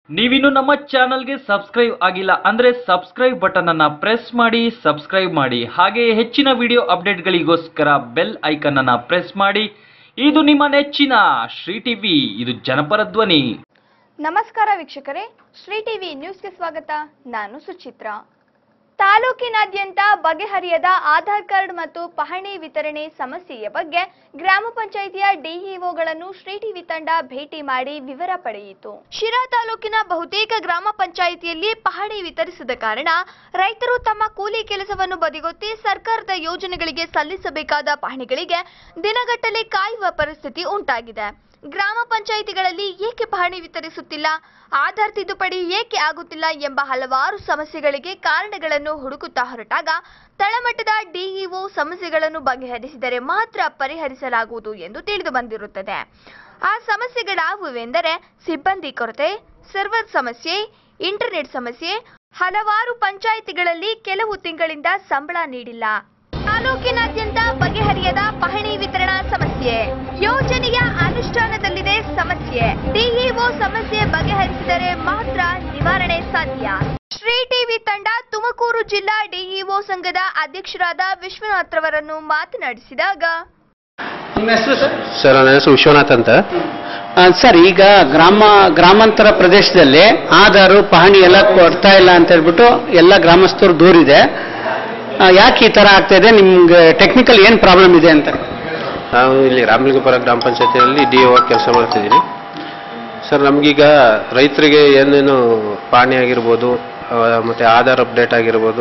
ನೀವಿನ್ನು ನಮ್ಮ ಚಾನಲ್ಗೆ ಸಬ್ಸ್ಕ್ರೈಬ್ ಆಗಿಲ್ಲ ಅಂದ್ರೆ ಸಬ್ಸ್ಕ್ರೈಬ್ ಬಟನ್ ಅನ್ನ ಪ್ರೆಸ್ ಮಾಡಿ ಸಬ್ಸ್ಕ್ರೈಬ್ ಮಾಡಿ ಹಾಗೆ ಹೆಚ್ಚಿನ ವಿಡಿಯೋ ಅಪ್ಡೇಟ್ಗಳಿಗೋಸ್ಕರ ಬೆಲ್ ಐಕನ್ ಅನ್ನ ಪ್ರೆಸ್ ಮಾಡಿ ಇದು ನಿಮ್ಮ ನೆಚ್ಚಿನ ಶ್ರೀ ಟಿವಿ ಇದು ಜನಪರ ಧ್ವನಿ ನಮಸ್ಕಾರ ವೀಕ್ಷಕರೇ ಶ್ರೀ ಟಿವಿ ನ್ಯೂಸ್ಗೆ ಸ್ವಾಗತ ನಾನು ಸುಚಿತ್ರಾ ತಾಲೂಕಿನಾದ್ಯಂತ ಬಗೆಹರಿಯದ ಆಧಾರ್ ಕಾರ್ಡ್ ಮತ್ತು ಪಹಣಿ ವಿತರಣೆ ಸಮಸ್ಯೆಯ ಬಗ್ಗೆ ಗ್ರಾಮ ಪಂಚಾಯಿತಿಯ ಡಿಇಒಗಳನ್ನು ಶ್ರೀ ಟಿವಿ ತಂಡ ಭೇಟಿ ಮಾಡಿ ವಿವರ ಪಡೆಯಿತು ಶಿರಾ ತಾಲೂಕಿನ ಬಹುತೇಕ ಗ್ರಾಮ ಪಂಚಾಯಿತಿಯಲ್ಲಿ ಪಹಣಿ ವಿತರಿಸದ ಕಾರಣ ರೈತರು ತಮ್ಮ ಕೂಲಿ ಕೆಲಸವನ್ನು ಬದಿಗೊತ್ತಿ ಸರ್ಕಾರದ ಯೋಜನೆಗಳಿಗೆ ಸಲ್ಲಿಸಬೇಕಾದ ಪಹಣಿಗಳಿಗೆ ದಿನಗಟ್ಟಲೆ ಕಾಯುವ ಪರಿಸ್ಥಿತಿ ಉಂಟಾಗಿದೆ ಗ್ರಾಮ ಪಂಚಾಯಿತಿಗಳಲ್ಲಿ ಏಕೆ ಪಹಣಿ ವಿತರಿಸುತ್ತಿಲ್ಲ ಆಧಾರ್ ತಿದ್ದುಪಡಿ ಏಕೆ ಆಗುತ್ತಿಲ್ಲ ಎಂಬ ಹಲವಾರು ಸಮಸ್ಯೆಗಳಿಗೆ ಕಾರಣಗಳನ್ನು ಹುಡುಕುತ್ತಾ ಹೊರಟಾಗ ತಳಮಟ್ಟದ ಡಿಇಒ ಸಮಸ್ಯೆಗಳನ್ನು ಬಗೆಹರಿಸಿದರೆ ಮಾತ್ರ ಪರಿಹರಿಸಲಾಗುವುದು ಎಂದು ತಿಳಿದು ಬಂದಿರುತ್ತದೆ ಆ ಸಮಸ್ಯೆಗಳಾವುವೆಂದರೆ ಸಿಬ್ಬಂದಿ ಕೊರತೆ ಸರ್ವರ್ ಸಮಸ್ಯೆ ಇಂಟರ್ನೆಟ್ ಸಮಸ್ಯೆ ಹಲವಾರು ಪಂಚಾಯಿತಿಗಳಲ್ಲಿ ಕೆಲವು ತಿಂಗಳಿಂದ ಸಂಬಳ ನೀಡಿಲ್ಲ ತಾಲೂಕಿನಾದ್ಯಂತ ಬಗೆಹರಿಯದ ಪಹಣಿ ವಿತರಣಾ ಸಮಸ್ಯೆ ಯೋಜನೆಯ ಅನುಷ್ಠಾನದಲ್ಲಿದೆ ಸಮಸ್ಯೆ ಡಿಇಒ ಸಮಸ್ಯೆ ಬಗೆಹರಿಸಿದರೆ ಮಾತ್ರ ನಿವಾರಣೆ ಸಾಧ್ಯ ಶ್ರೀ ಟಿವಿ ತಂಡ ತುಮಕೂರು ಜಿಲ್ಲಾ ಡಿಇಒ ಸಂಘದ ಅಧ್ಯಕ್ಷರಾದ ವಿಶ್ವನಾಥ್ ರವರನ್ನು ಮಾತನಾಡಿಸಿದಾಗ ನಿಮ್ಮ ಹೆಸರು ಸರ್ ಸರ್ ನನ್ನ ಹೆಸರು ವಿಶ್ವನಾಥ್ ಅಂತ ಆ, ಸರ್ ಈಗ ಗ್ರಾಮ ಗ್ರಾಮಾಂತರ ಪ್ರದೇಶದಲ್ಲಿ ಆಧಾರು ಪಹಣಿ ಎಲ್ಲ ಕೊಡ್ತಾ ಇಲ್ಲ ಅಂತ ಹೇಳ್ಬಿಟ್ಟು ಎಲ್ಲ ಗ್ರಾಮಸ್ಥರು ದೂರಿದೆ ಆ, ಯಾಕೆ ಈ ತರ ಆಗ್ತಾ ಇದೆ ನಿಮ್ಗೆ ಟೆಕ್ನಿಕಲ್ ಏನ್ ಪ್ರಾಬ್ಲಮ್ ಇದೆ ಅಂತ ನಾವು ಇಲ್ಲಿ ರಾಮಲಿಂಗಪುರ ಗ್ರಾಮ ಪಂಚಾಯತಿಯಲ್ಲಿ ಡಿ ಒ ಕೆಲಸ ಮಾಡ್ತಿದ್ದೀನಿ ಸರ್ ನಮಗೀಗ ರೈತರಿಗೆ ಏನೇನು ಪಾಣಿ ಆಗಿರ್ಬೋದು ಆ, ಮತ್ತೆ ಆಧಾರ್ ಅಪ್ಡೇಟ್ ಆಗಿರ್ಬೋದು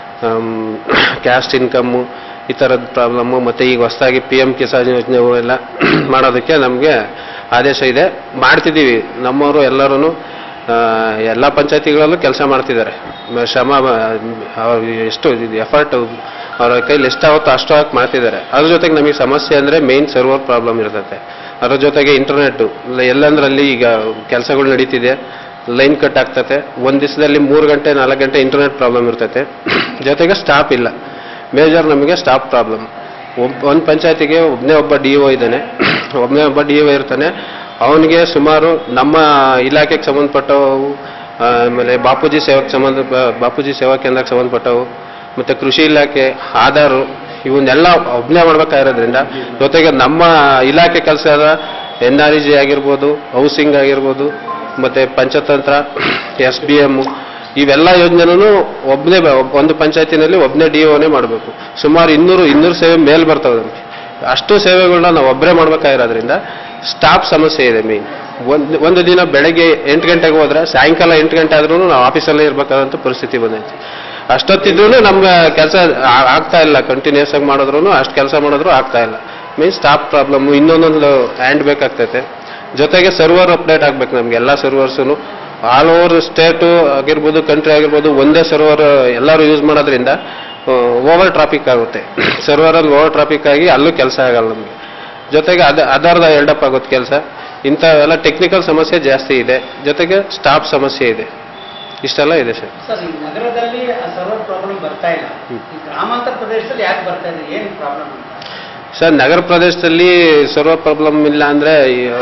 ಕ್ಯಾಸ್ಟ್ ಇನ್ಕಮ್ಮು ಈ ಥರದ ಪ್ರಾಬ್ಲಮ್ಮು ಮತ್ತು ಈಗ ಹೊಸದಾಗಿ ಪಿ ಎಮ್ ಕಿಸಾನ್ ಯೋಜನೆ ಎಲ್ಲ ಮಾಡೋದಕ್ಕೆ ನಮಗೆ ಆದೇಶ ಇದೆ ಮಾಡ್ತಿದ್ದೀವಿ ನಮ್ಮವರು ಎಲ್ಲರೂ ಎಲ್ಲ ಪಂಚಾಯತಿಗಳಲ್ಲೂ ಕೆಲಸ ಮಾಡ್ತಿದ್ದಾರೆ ಮ- ಶ್ರಮ ಮ- ಅವ್ರು ಎಷ್ಟು ಎಫರ್ಟ್ ಅವ್ರ ಕೈಲಿ ಎಷ್ಟಾಗುತ್ತೋ ಅಷ್ಟು ಹಾಕಿ ಮಾಡ್ತಿದ್ದಾರೆ ಅದ್ರ ಜೊತೆಗೆ ನಮಗೆ ಸಮಸ್ಯೆ ಅಂದರೆ ಮೇನ್ ಸರ್ವರ್ ಪ್ರಾಬ್ಲಮ್ ಇರ್ತದೆ ಅದ್ರ ಜೊತೆಗೆ ಇಂಟರ್ನೆಟ್ಟು ಎಲ್ಲಂದ್ರಲ್ಲಿ ಈಗ ಕೆಲಸಗಳು ನಡೀತಿದೆ ಲೈನ್ ಕಟ್ ಆಗ್ತತೆ ಒಂದು ದಿವಸದಲ್ಲಿ ಮೂರು ಗಂಟೆ ನಾಲ್ಕು ಗಂಟೆ ಇಂಟರ್ನೆಟ್ ಪ್ರಾಬ್ಲಮ್ ಇರ್ತೈತೆ ಜೊತೆಗೆ ಸ್ಟಾಪ್ ಇಲ್ಲ ಮೇಜರ್ ನಮಗೆ ಸ್ಟಾಪ್ ಪ್ರಾಬ್ಲಮ್ ಒಬ್ಬ ಒಂದು ಪಂಚಾಯತಿಗೆ ಒಬ್ಬನೇ ಒಬ್ಬ ಡಿ ಒ ಇದ್ದಾನೆ ಒಬ್ಬನೇ ಒಬ್ಬ ಡಿ ಒ ಇರ್ತಾನೆ ಅವನಿಗೆ ಸುಮಾರು ನಮ್ಮ ಇಲಾಖೆಗೆ ಸಂಬಂಧಪಟ್ಟವು ಆಮೇಲೆ ಬಾಪೂಜಿ ಸೇವಕ್ಕೆ ಸಂಬಂಧ ಬ- ಬಾಪೂಜಿ ಸೇವಾ ಕೇಂದ್ರಕ್ಕೆ ಸಂಬಂಧಪಟ್ಟವು ಮತ್ತು ಕೃಷಿ ಇಲಾಖೆ ಆಧಾರು ಇವನ್ನೆಲ್ಲ ಒಬ್ಬನೇ ಮಾಡ್ಬೇಕಾಗಿರೋದ್ರಿಂದ ಜೊತೆಗೆ ನಮ್ಮ ಇಲಾಖೆ ಕೆಲಸದ ಎನ್ ಆರ್ ಇ ಜಿ ಆಗಿರ್ಬೋದು ಹೌಸಿಂಗ್ ಆಗಿರ್ಬೋದು ಮತ್ತು ಪಂಚತಂತ್ರ ಎಸ್ ಬಿ ಎಮ್ ಇವೆಲ್ಲ ಯೋಜನೆನೂ ಒಬ್ಬನೇ ಒಂದು ಪಂಚಾಯತಿನಲ್ಲಿ ಒಬ್ಬನೇ ಡಿ ಒನೇ ಮಾಡಬೇಕು ಸುಮಾರು ಇನ್ನೂರು ಇನ್ನೂರು ಸೇವೆ ಮೇಲ್ ಬರ್ತವೆ ನಮಗೆ ಅಷ್ಟು ಸೇವೆಗಳನ್ನ ನಾವು ಒಬ್ಬರೇ ಮಾಡ್ಬೇಕಾಗಿರೋದ್ರಿಂದ ಸ್ಟಾಫ್ ಸಮಸ್ಯೆ ಇದೆ ಮೇನ್ ಒಂದು ಒಂದು ದಿನ ಬೆಳಗ್ಗೆ ಎಂಟು ಗಂಟೆಗೆ ಹೋದ್ರೆ ಸಾಯಂಕಾಲ ಎಂಟು ಗಂಟೆ ಆದ್ರೂ ನಾವು ಆಫೀಸಲ್ಲೇ ಇರಬೇಕಾದಂಥ ಪರಿಸ್ಥಿತಿ ಬಂದೈತಿ ಅಷ್ಟೊತ್ತಿದ್ರೂ ನಮ್ಗೆ ಕೆಲಸ ಆಗ್ತಾ ಇಲ್ಲ ಕಂಟಿನ್ಯೂಸ್ ಆಗಿ ಮಾಡಿದ್ರು ಅಷ್ಟು ಕೆಲಸ ಮಾಡಿದ್ರು ಆಗ್ತಾ ಇಲ್ಲ ಮೀನ್ಸ್ ಸ್ಟಾಫ್ ಪ್ರಾಬ್ಲಮ್ ಇನ್ನೊಂದೊಂದು ಹ್ಯಾಂಡ್ ಬೇಕಾಗ್ತೈತೆ ಜೊತೆಗೆ ಸರ್ವರ್ ಅಪ್ಡೇಟ್ ಆಗ್ಬೇಕು ನಮ್ಗೆ ಎಲ್ಲ ಸರ್ವರ್ಸು ಆಲ್ ಓವರ್ ಸ್ಟೇಟು ಆಗಿರ್ಬೋದು ಕಂಟ್ರಿ ಆಗಿರ್ಬೋದು ಒಂದೇ ಸರ್ವರ್ ಎಲ್ಲರೂ ಯೂಸ್ ಮಾಡೋದ್ರಿಂದ ಓವರ್ ಟ್ರಾಫಿಕ್ ಆಗುತ್ತೆ ಸರ್ವರಲ್ಲಿ ಓವರ್ ಟ್ರಾಫಿಕ್ ಆಗಿ ಅಲ್ಲೂ ಕೆಲಸ ಆಗಲ್ಲ ನಮಗೆ ಜೊತೆಗೆ ಅದ ಅದರ್ದ ಎಲ್ಡಪ್ ಆಗುತ್ತೆ ಕೆಲಸ ಇಂಥವೆಲ್ಲ ಟೆಕ್ನಿಕಲ್ ಸಮಸ್ಯೆ ಜಾಸ್ತಿ ಇದೆ ಜೊತೆಗೆ ಸ್ಟಾಫ್ ಸಮಸ್ಯೆ ಇದೆ ಇಷ್ಟೆಲ್ಲ ಇದೆ ಸರ್ ಸರ್ ಈ ನಗರದಲ್ಲಿ ಸರ್ವರ್ ಪ್ರಾಬ್ಲಮ್ ಬರ್ತಾ ಇಲ್ಲ ಈ ಗ್ರಾಮಾಂತರ ಪ್ರದೇಶದಲ್ಲಿ ಯಾಕೆ ಬರ್ತಾ ಇದೆ ಏನ್ ಪ್ರಾಬ್ಲಮ್ ಅಂತ ಸರ್ ನಗರ ಪ್ರದೇಶದಲ್ಲಿ ಸರ್ವರ್ ಪ್ರಾಬ್ಲಮ್ ಇಲ್ಲ ಅಂದರೆ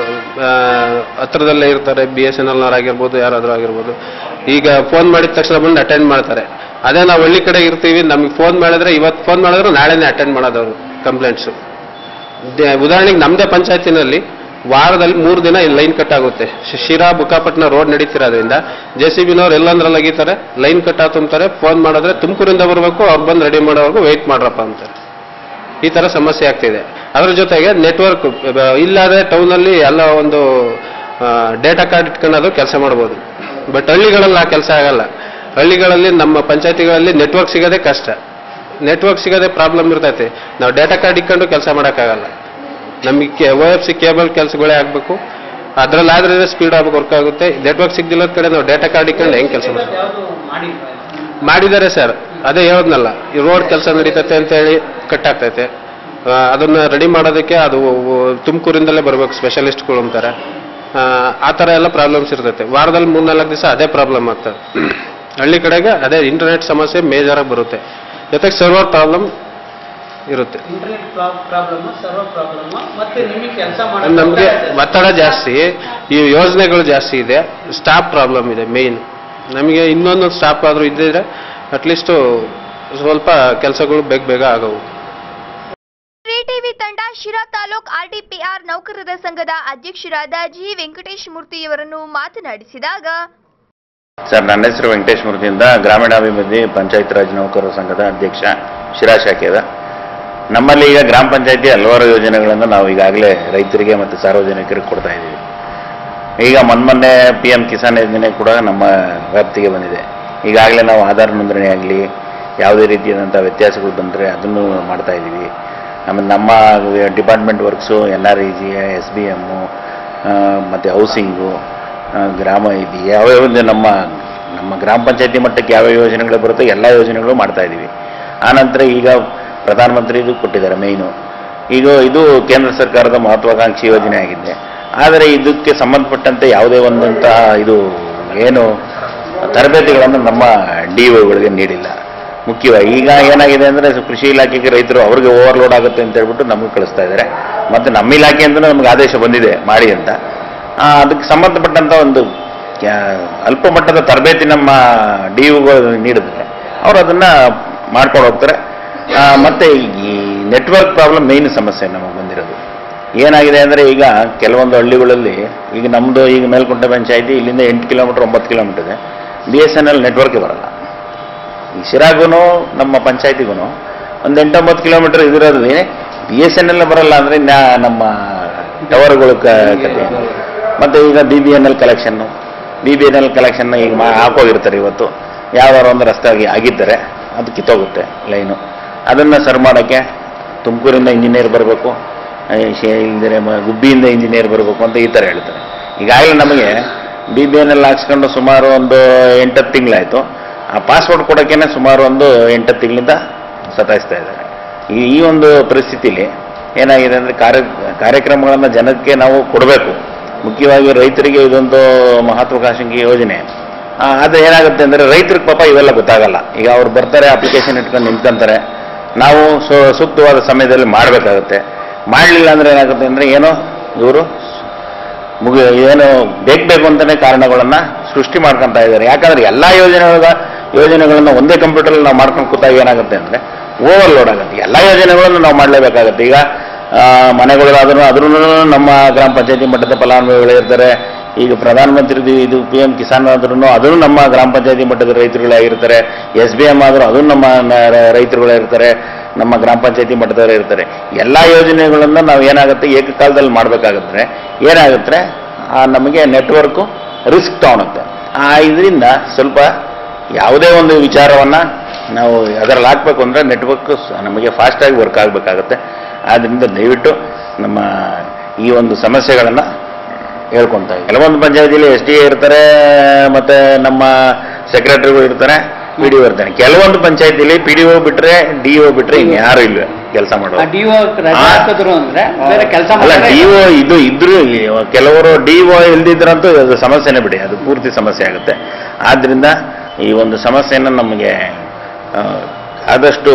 ಹತ್ರದಲ್ಲೇ ಇರ್ತಾರೆ ಬಿ ಎಸ್ ಎನ್ ಎಲ್ನವ್ರು ಆಗಿರ್ಬೋದು ಯಾರಾದರೂ ಆಗಿರ್ಬೋದು ಈಗ ಫೋನ್ ಮಾಡಿದ ತಕ್ಷಣ ಬಂದು ಅಟೆಂಡ್ ಮಾಡ್ತಾರೆ ಅದೇ ನಾವು ಹಳ್ಳಿ ಕಡೆ ಇರ್ತೀವಿ ನಮಗೆ ಫೋನ್ ಮಾಡಿದ್ರೆ ಇವತ್ತು ಫೋನ್ ಮಾಡಿದ್ರು ನಾಳೆನೇ ಅಟೆಂಡ್ ಮಾಡೋದವರು ಕಂಪ್ಲೇಂಟ್ಸು ಉದಾಹರಣೆಗೆ ನಮ್ಮದೇ ಪಂಚಾಯತಿನಲ್ಲಿ ವಾರದಲ್ಲಿ ಮೂರು ದಿನ ಇಲ್ಲಿ ಲೈನ್ ಕಟ್ ಆಗುತ್ತೆ ಶಿ- ಶಿರಾ ಬುಕ್ಕಾಪಟ್ಟಣ ರೋಡ್ ನಡೀತಿರೋದ್ರಿಂದ ಜೆ ಸಿ ಬಿನವ್ರು ಎಲ್ಲಂದ್ರಲ್ಲಿ ಅಗೀತಾರೆ ಲೈನ್ ಕಟ್ ತುಂಬ್ತಾರೆ ಫೋನ್ ಮಾಡಿದ್ರೆ ತುಮಕೂರಿಂದ ಬರಬೇಕು ಅವ್ರು ಬಂದು ರೆಡಿ ಮಾಡೋವರೆಗೂ ವೆಯ್ಟ್ ಮಾಡ್ರಪ್ಪ ಅಂತಾರೆ ಈ ತರ ಸಮಸ್ಯೆ ಆಗ್ತಿದೆ ಅದ್ರ ಜೊತೆಗೆ ನೆಟ್ವರ್ಕ್ ಇಲ್ಲಾದ್ರೆ ಟೌನಲ್ಲಿ ಎಲ್ಲ ಒಂದು ಡೇಟಾ ಕಾರ್ಡ್ ಇಟ್ಕೊಂಡು ಕೆಲಸ ಮಾಡ್ಬೋದು ಬಟ್ ಹಳ್ಳಿಗಳಲ್ಲಿ ಆ ಕೆಲಸ ಆಗಲ್ಲ ಹಳ್ಳಿಗಳಲ್ಲಿ ನಮ್ಮ ಪಂಚಾಯತಿಗಳಲ್ಲಿ ನೆಟ್ವರ್ಕ್ ಸಿಗೋದೇ ಕಷ್ಟ ನೆಟ್ವರ್ಕ್ ಸಿಗೋದೇ ಪ್ರಾಬ್ಲಮ್ ಇರ್ತೈತೆ ನಾವು ಡೇಟಾ ಕಾರ್ಡ್ ಇಟ್ಕೊಂಡು ಕೆಲಸ ಮಾಡೋಕ್ಕಾಗಲ್ಲ ನಮಗೆ ಓ ಎಫ್ ಸಿ ಕೇಬಲ್ ಕೆಲಸಗಳೇ ಆಗಬೇಕು ಅದ್ರಲ್ಲಿ ಆದ್ರೆ ಸ್ಪೀಡ್ ಆಗಿ ವರ್ಕ್ ಆಗುತ್ತೆ ನೆಟ್ವರ್ಕ್ ಸಿಗ್ದಿಲ್ಲ ಕಡೆ ನಾವು ಡೇಟಾ ಕಾರ್ಡ್ ಇಟ್ಕೊಂಡು ಹೆಂಗೆ ಕೆಲಸ ಮಾಡ್ತೀವಿ ಯಾವುದು ಮಾಡಿಲ್ವಾ ಮಾಡಿದ್ದಾರೆ ಸರ್ ಅದೇ ಹೇಳದ್ನಲ್ಲ ಈ ರೋಡ್ ಕೆಲಸ ನಡೀತೈತೆ ಅಂತ ಹೇಳಿ ಕಟ್ ಆಗ್ತೈತೆ ಆ, ಅದನ್ನ ರೆಡಿ ಮಾಡೋದಕ್ಕೆ ಅದು ತುಮಕೂರಿಂದಲೇ ಬರ್ಬೇಕು ಸ್ಪೆಷಲಿಸ್ಟ್ಗಳು ಅಂತಾರೆ ಆ, ಆ ಥರ ಎಲ್ಲ ಪ್ರಾಬ್ಲಮ್ಸ್ ಇರ್ತೈತೆ ವಾರದಲ್ಲಿ ಮೂರ್ನಾಲ್ಕು ದಿವಸ ಅದೇ ಪ್ರಾಬ್ಲಮ್ ಆಗ್ತದೆ ಹಳ್ಳಿ ಕಡೆಗೆ ಅದೇ ಇಂಟರ್ನೆಟ್ ಸಮಸ್ಯೆ ಮೇಜರಾಗಿ ಬರುತ್ತೆ ಜೊತೆಗೆ ಸರ್ವರ್ ಪ್ರಾಬ್ಲಮ್ ಇರುತ್ತೆ ಇಂಟರ್ನೆಟ್ ಪ್ರಾಬ್ಲಮ್ ಸರ್ವರ್ ಪ್ರಾಬ್ಲಮ್ ಮತ್ತೆ ನಿಮಗೆ ಕೆಲಸ ನಮಗೆ ಒತ್ತಡ ಜಾಸ್ತಿ ಈ ಯೋಜನೆಗಳು ಜಾಸ್ತಿ ಇದೆ ಸ್ಟಾಫ್ ಪ್ರಾಬ್ಲಮ್ ಇದೆ ಮೇಯ್ನ್ ನಮಗೆ ಇನ್ನೊಂದು ಸ್ಟಾಫ್ ಆದರೂ ಇದ್ದಿದ್ರೆ ಅಟ್ಲೀಸ್ಟು ಸ್ವಲ್ಪ ಕೆಲಸಗಳು ಬೇಗ ಬೇಗ ಆಗವು ಶ್ರೀ ಟಿವಿ ತಂಡ ಶಿರಾ ತಾಲೂಕ್ ಆರ್ಡಿಪಿಆರ್ ನೌಕರರ ಸಂಘದ ಅಧ್ಯಕ್ಷರಾದ ಜಿ ವೆಂಕಟೇಶ್ ಮೂರ್ತಿಯವರನ್ನು ಮಾತನಾಡಿಸಿದಾಗ ಸರ್ ನನ್ನ ಹೆಸರು ವೆಂಕಟೇಶ್ ಮೂರ್ತಿಯಿಂದ ಗ್ರಾಮೀಣಾಭಿವೃದ್ಧಿ ಪಂಚಾಯತ್ ರಾಜ್ ನೌಕರರ ಸಂಘದ ಅಧ್ಯಕ್ಷ ಶಿರಾ ಶಾಖೆದ ನಮ್ಮಲ್ಲಿ ಈಗ ಗ್ರಾಮ ಪಂಚಾಯತಿ ಹಲವಾರು ಯೋಜನೆಗಳನ್ನು ನಾವು ಈಗಾಗಲೇ ರೈತರಿಗೆ ಮತ್ತು ಸಾರ್ವಜನಿಕರಿಗೆ ಕೊಡ್ತಾ ಇದ್ದೀವಿ ಈಗ ಮೊನ್ನೆ ಪಿ ಎಂ ಕಿಸಾನ್ ಯೋಜನೆ ಕೂಡ ನಮ್ಮ ವ್ಯಾಪ್ತಿಗೆ ಬಂದಿದೆ ಈಗಾಗಲೇ ನಾವು ಆಧಾರ್ ನೋಂದಣಿ ಆಗಲಿ ಯಾವುದೇ ರೀತಿಯಾದಂಥ ವ್ಯತ್ಯಾಸಗಳು ಬಂದರೆ ಅದನ್ನು ಮಾಡ್ತಾ ಇದ್ದೀವಿ ಆಮೇಲೆ ನಮ್ಮ department works N R E G S B M ಮತ್ತು ಹೌಸಿಂಗು ಆ, ಗ್ರಾಮ ಇದು ಯಾವ್ಯಾವ ಒಂದು ನಮ್ಮ ನಮ್ಮ ಗ್ರಾಮ ಪಂಚಾಯತಿ ಮಟ್ಟಕ್ಕೆ ಯಾವ ಯೋಜನೆಗಳು ಬರುತ್ತೋ ಎಲ್ಲ ಯೋಜನೆಗಳು ಮಾಡ್ತಾ ಇದ್ದೀವಿ ಆನಂತರ ಈಗ ಪ್ರಧಾನಮಂತ್ರಿದು ಕೊಟ್ಟಿದ್ದಾರೆ ಮೇಯ್ನು ಈಗ ಇದು ಕೇಂದ್ರ ಸರ್ಕಾರದ ಮಹತ್ವಾಕಾಂಕ್ಷಿ ಯೋಜನೆ ಆಗಿದೆ ಆದರೆ ಇದಕ್ಕೆ ಸಂಬಂಧಪಟ್ಟಂತೆ ಯಾವುದೇ ಒಂದಂಥ ಇದು ಏನು ತರಬೇತಿಗಳನ್ನು ನಮ್ಮ ಡಿ ಒಗಳಿಗೆ ನೀಡಿಲ್ಲ ಮುಖ್ಯವಾಗಿ ಈಗ ಏನಾಗಿದೆ ಅಂದರೆ ಕೃಷಿ ಇಲಾಖೆಗೆ ರೈತರು ಅವ್ರಿಗೆ ಓವರ್ಲೋಡ್ ಆಗುತ್ತೆ ಅಂತ ಹೇಳ್ಬಿಟ್ಟು ನಮಗೆ ಕಳಿಸ್ತಾ ಇದ್ದಾರೆ ಮತ್ತು ನಮ್ಮ ಇಲಾಖೆಯಿಂದ ನಮಗೆ ಆದೇಶ ಬಂದಿದೆ ಮಾಡಿ ಅಂತ ಆ, ಅದಕ್ಕೆ ಸಂಬಂಧಪಟ್ಟಂಥ ಒಂದು ಕ್ಯಾ- ಅಲ್ಪ ಮಟ್ಟದ ತರಬೇತಿ ನಮ್ಮ ಡಿ ಯುಗಳು ನೀಡಿದ್ರೆ ಅವರು ಅದನ್ನು ಮಾಡ್ಕೊಂಡು ಹೋಗ್ತಾರೆ ಆ, ಮತ್ತೆ ಈ ನೆಟ್ವರ್ಕ್ ಪ್ರಾಬ್ಲಮ್ ಮೇಯ್ನ್ ಸಮಸ್ಯೆ ನಮಗೆ ಬಂದಿರೋದು ಏನಾಗಿದೆ ಅಂದರೆ ಈಗ ಕೆಲವೊಂದು ಹಳ್ಳಿಗಳಲ್ಲಿ ಈಗ ನಮ್ಮದು ಈಗ ಮೇಲ್ಕುಂಟೆ ಪಂಚಾಯತಿ ಇಲ್ಲಿಂದ ಎಂಟು ಕಿಲೋಮೀಟರ್ ಒಂಬತ್ತು ಕಿಲೋಮೀಟರ್ ಇದೆ ಬಿ ಎಸ್ ಎನ್ ಎಲ್ ನೆಟ್ವರ್ಕೇ ಬರಲ್ಲ ಈ ಶಿರಾಗೂ ನಮ್ಮ ಪಂಚಾಯತಿಗೂ ಒಂದು ಎಂಟೊಂಬತ್ತು ಕಿಲೋಮೀಟರ್ ಇದಿರೋದ್ರಲ್ಲಿ ಬಿ ಎಸ್ ಎನ್ ಎಲ್ ಬರಲ್ಲ ಅಂದರೆ ನಮ್ಮ ಟವರ್ಗಳು ಕ ಕತೆ ಮತ್ತು ಈಗ B B N L collection B B N L ಕಲೆಕ್ಷನ್ನ ಈಗ ಮಾ ಹಾಕೋಗಿರ್ತಾರೆ ಇವತ್ತು ಯಾವ್ದಾರು ಒಂದು ರಸ್ತೆ ಆಗಿ ಆಗಿದ್ದರೆ ಅದು ಕಿತ್ತೋಗುತ್ತೆ ಲೈನು ಅದನ್ನು ಸರಿ ಮಾಡೋಕ್ಕೆ ತುಮಕೂರಿಂದ ಇಂಜಿನಿಯರ್ ಬರಬೇಕು ಇಲ್ದರೆ ಗುಬ್ಬಿಯಿಂದ ಇಂಜಿನಿಯರ್ ಬರಬೇಕು ಅಂತ ಈ ಥರ ಹೇಳ್ತಾರೆ ಈಗಾಗಲೇ ನಮಗೆ ಬಿ ಬಿ ಎನ್ ಎಲ್ ಹಾಕ್ಸ್ಕೊಂಡು ಸುಮಾರು ಒಂದು ಎಂಟತ್ತು ತಿಂಗಳಾಯಿತು ಆ ಪಾಸ್ವರ್ಡ್ ಕೊಡೋಕ್ಕೇನೆ ಸುಮಾರು ಒಂದು ಎಂಟತ್ತು ತಿಂಗಳಿಂದ ಸತಾಯಿಸ್ತಾ ಇದ್ದಾರೆ ಈ ಈ ಒಂದು ಪರಿಸ್ಥಿತಿಲಿ ಏನಾಗಿದೆ ಅಂದರೆ ಕಾರ್ಯ ಕಾರ್ಯಕ್ರಮಗಳನ್ನು ಜನಕ್ಕೆ ನಾವು ಕೊಡಬೇಕು ಮುಖ್ಯವಾಗಿ ರೈತರಿಗೆ ಇದೊಂದು ಮಹತ್ವಾಕಾಂಕ್ಷಿ ಯೋಜನೆ ಆ, ಅದು ಏನಾಗುತ್ತೆ ಅಂದರೆ ರೈತರಿಗೆ ಪಾಪ ಇವೆಲ್ಲ ಗೊತ್ತಾಗಲ್ಲ ಈಗ ಅವ್ರು ಬರ್ತಾರೆ ಅಪ್ಲಿಕೇಶನ್ ಇಟ್ಕೊಂಡು ನಿಂತ್ಕೊಂತಾರೆ ನಾವು ಸು ಸೂಕ್ತವಾದ ಸಮಯದಲ್ಲಿ ಮಾಡಬೇಕಾಗುತ್ತೆ ಮಾಡಲಿಲ್ಲ ಅಂದರೆ ಏನಾಗುತ್ತೆ ಅಂದರೆ ಏನೋ ಇವರು ಮುಗಿ ಏನು ಬೇಕು ಬೇಕು ಅಂತಲೇ ಕಾರಣಗಳನ್ನು ಸೃಷ್ಟಿ ಮಾಡ್ಕೊತಾ ಇದ್ದಾರೆ ಯಾಕಂದ್ರೆ ಎಲ್ಲ ಯೋಜನೆಗಳ ಯೋಜನೆಗಳನ್ನು ಒಂದೇ ಕಂಪ್ಯೂಟರಲ್ಲಿ ನಾವು ಮಾಡ್ಕೊಂಡು ಕೂತಾಗ ಏನಾಗುತ್ತೆ ಅಂದರೆ ಓವರ್ಲೋಡ್ ಆಗುತ್ತೆ ಎಲ್ಲ ಯೋಜನೆಗಳನ್ನು ನಾವು ಮಾಡಲೇಬೇಕಾಗುತ್ತೆ ಈಗ ಆ, ಮನೆಗಳಾದ್ರೂ ಅದ್ರೂ ನಮ್ಮ ಗ್ರಾಮ ಪಂಚಾಯತಿ ಮಟ್ಟದ ಫಲಾನುಭವಿಗಳು ಇರ್ತಾರೆ ಈಗ ಪ್ರಧಾನಮಂತ್ರಿದು ಇದು ಪಿ ಎಂ ಕಿಸಾನ್ ಆದ್ರೂ ಅದನ್ನು ನಮ್ಮ ಗ್ರಾಮ ಪಂಚಾಯತಿ ಮಟ್ಟದ ರೈತರುಗಳಾಗಿರ್ತಾರೆ ಎಸ್ ಬಿ ಎಮ್ ಆದರೂ ಅದನ್ನು ನಮ್ಮ ನ- ರ- ರೈತರುಗಳಿರ್ತಾರೆ ನಮ್ಮ ಗ್ರಾಮ ಪಂಚಾಯತಿ ಮಟ್ಟದವರು ಇರ್ತಾರೆ ಎಲ್ಲ ಯೋಜನೆಗಳನ್ನು ನಾವು ಏನಾಗುತ್ತೆ ಏಕಕಾಲದಲ್ಲಿ ಮಾಡಬೇಕಾಗುತ್ತೆ ಏನಾಗುತ್ತೆ ಆ ನಮಗೆ ನೆಟ್ವರ್ಕು ರಿಸ್ಕ್ ತಗೊಳುತ್ತೆ ಆ ಇದರಿಂದ ಸ್ವಲ್ಪ ಯಾವುದೇ ಒಂದು ವಿಚಾರವನ್ನು ನಾವು ಅದರಲ್ಲಿ ಹಾಕ್ಬೇಕು ಅಂದರೆ ನೆಟ್ವರ್ಕ್ ನಮಗೆ ಫಾಸ್ಟಾಗಿ ವರ್ಕ್ ಆಗಬೇಕಾಗತ್ತೆ ಆದ್ದರಿಂದ ದಯವಿಟ್ಟು ನಮ್ಮ ಈ ಒಂದು ಸಮಸ್ಯೆಗಳನ್ನು ಹೇಳ್ಕೊತಾ ಇದ್ದೀವಿ ಕೆಲವೊಂದು ಪಂಚಾಯತಿಲಿ ಎಸ್ ಡಿ ಎ ಇರ್ತಾರೆ ಮತ್ತು ನಮ್ಮ ಸೆಕ್ರೆಟರಿಗಳು ಇರ್ತಾರೆ ಪಿ ಡಿ ಒ ಇರ್ತಾರೆ ಕೆಲವೊಂದು ಪಂಚಾಯತಿಲಿ ಪಿ ಡಿ ಒ ಬಿಟ್ಟರೆ ಡಿ ಒ ಬಿಟ್ಟರೆ ಇನ್ಯಾರು ಇಲ್ಲ ಕೆಲಸ ಮಾಡೋದು ಡಿ ಒ ರಜೆ ಆ. ಹಾಕಿದ್ರು ಅಂದ್ರೆ ಬೇರೆ ಕೆಲಸ ಅಲ್ಲ ಡಿ ಒ ಇದು ಇದ್ರು ಇಲ್ಲಿ ಕೆಲವರು ಡಿ ಒ ಇಲ್ದಿದ್ರಂತೂ ಅದು ಸಮಸ್ಯೆನೇ ಬಿಡಿ ಅದು ಪೂರ್ತಿ ಸಮಸ್ಯೆ ಆಗುತ್ತೆ ಆದ್ರಿಂದ ಈ ಒಂದು ಸಮಸ್ಯೆಯನ್ನು ನಮಗೆ ಆ, ಆದಷ್ಟು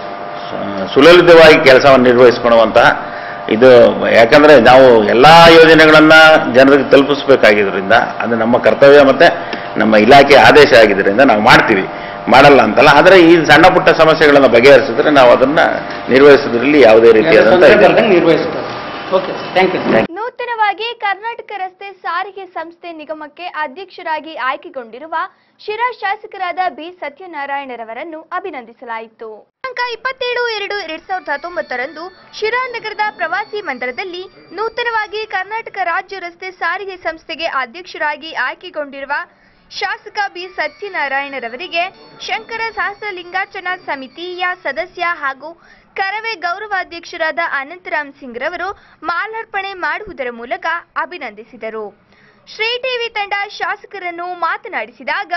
ಸ- ಸುಲಲಿತವಾಗಿ ಕೆಲಸವನ್ನು ನಿರ್ವಹಿಸ್ಕೊಳ್ಳುವಂತಹ ಇದು ಯಾಕಂದ್ರೆ ನಾವು ಎಲ್ಲ ಯೋಜನೆಗಳನ್ನ ಜನರಿಗೆ ತಲುಪಿಸ್ಬೇಕಾಗಿದ್ರಿಂದ ಅದು ನಮ್ಮ ಕರ್ತವ್ಯ ಮತ್ತೆ ನಮ್ಮ ಇಲಾಖೆ ಆದೇಶ ಆಗಿದ್ದರಿಂದ ನಾವು ಮಾಡ್ತೀವಿ ಮಾಡಲ್ಲ ಅಂತಲ್ಲ ಆದರೆ ಈ ಸಣ್ಣ ಪುಟ್ಟ ಸಮಸ್ಯೆಗಳನ್ನು ಬಗೆಹರಿಸಿದ್ರೆ ನಾವು ಅದನ್ನ ನಿರ್ವಹಿಸೋದ್ರಲ್ಲಿ ಯಾವುದೇ ರೀತಿಯಾದಂಥ ಇದಿಲ್ಲ. ನಿರ್ವಹಿಸ್ತಾರೆ ಓಕೆ ಥ್ಯಾಂಕ್ ಯು ನೂತನವಾಗಿ ಕರ್ನಾಟಕ ರಸ್ತೆ ಸಾರಿಗೆ ಸಂಸ್ಥೆ ನಿಗಮಕ್ಕೆ ಅಧ್ಯಕ್ಷರಾಗಿ ಆಯ್ಕೆಗೊಂಡಿರುವ ಶಿರಾ ಶಾಸಕರಾದ ಬಿ ಸತ್ಯನಾರಾಯಣರವರನ್ನು ಅಭಿನಂದಿಸಲಾಯಿತು ದಿನಾಂಕ ಇಪ್ಪತ್ತೇಳು ಎರಡು ಎರಡ್ ಸಾವಿರದ ಹತ್ತೊಂಬತ್ತರಂದು ಶಿರಾ ನಗರದ ಪ್ರವಾಸಿ ಮಂದಿರದಲ್ಲಿ ನೂತನವಾಗಿ ಕರ್ನಾಟಕ ರಾಜ್ಯ ರಸ್ತೆ ಸಾರಿಗೆ ಸಂಸ್ಥೆಗೆ ಅಧ್ಯಕ್ಷರಾಗಿ ಆಯ್ಕೆಗೊಂಡಿರುವ ಶಾಸಕ ಬಿ ಸತ್ಯನಾರಾಯಣರವರಿಗೆ ಶಂಕರ ಸಹಸ್ರಲಿಂಗಾರ್ಚನಾ ಸಮಿತಿಯ ಸದಸ್ಯ ಹಾಗೂ ಕರವೇ ಗೌರವಾಧ್ಯಕ್ಷರಾದ ಅನಂತರಾಮ್ ಸಿಂಗ್ ರವರು ಮಾಲಾರ್ಪಣೆ ಮಾಡುವುದರ ಮೂಲಕ ಅಭಿನಂದಿಸಿದರು ಶ್ರೀ ಟಿವಿ ತಂಡ ಶಾಸಕರನ್ನು ಮಾತನಾಡಿಸಿದಾಗ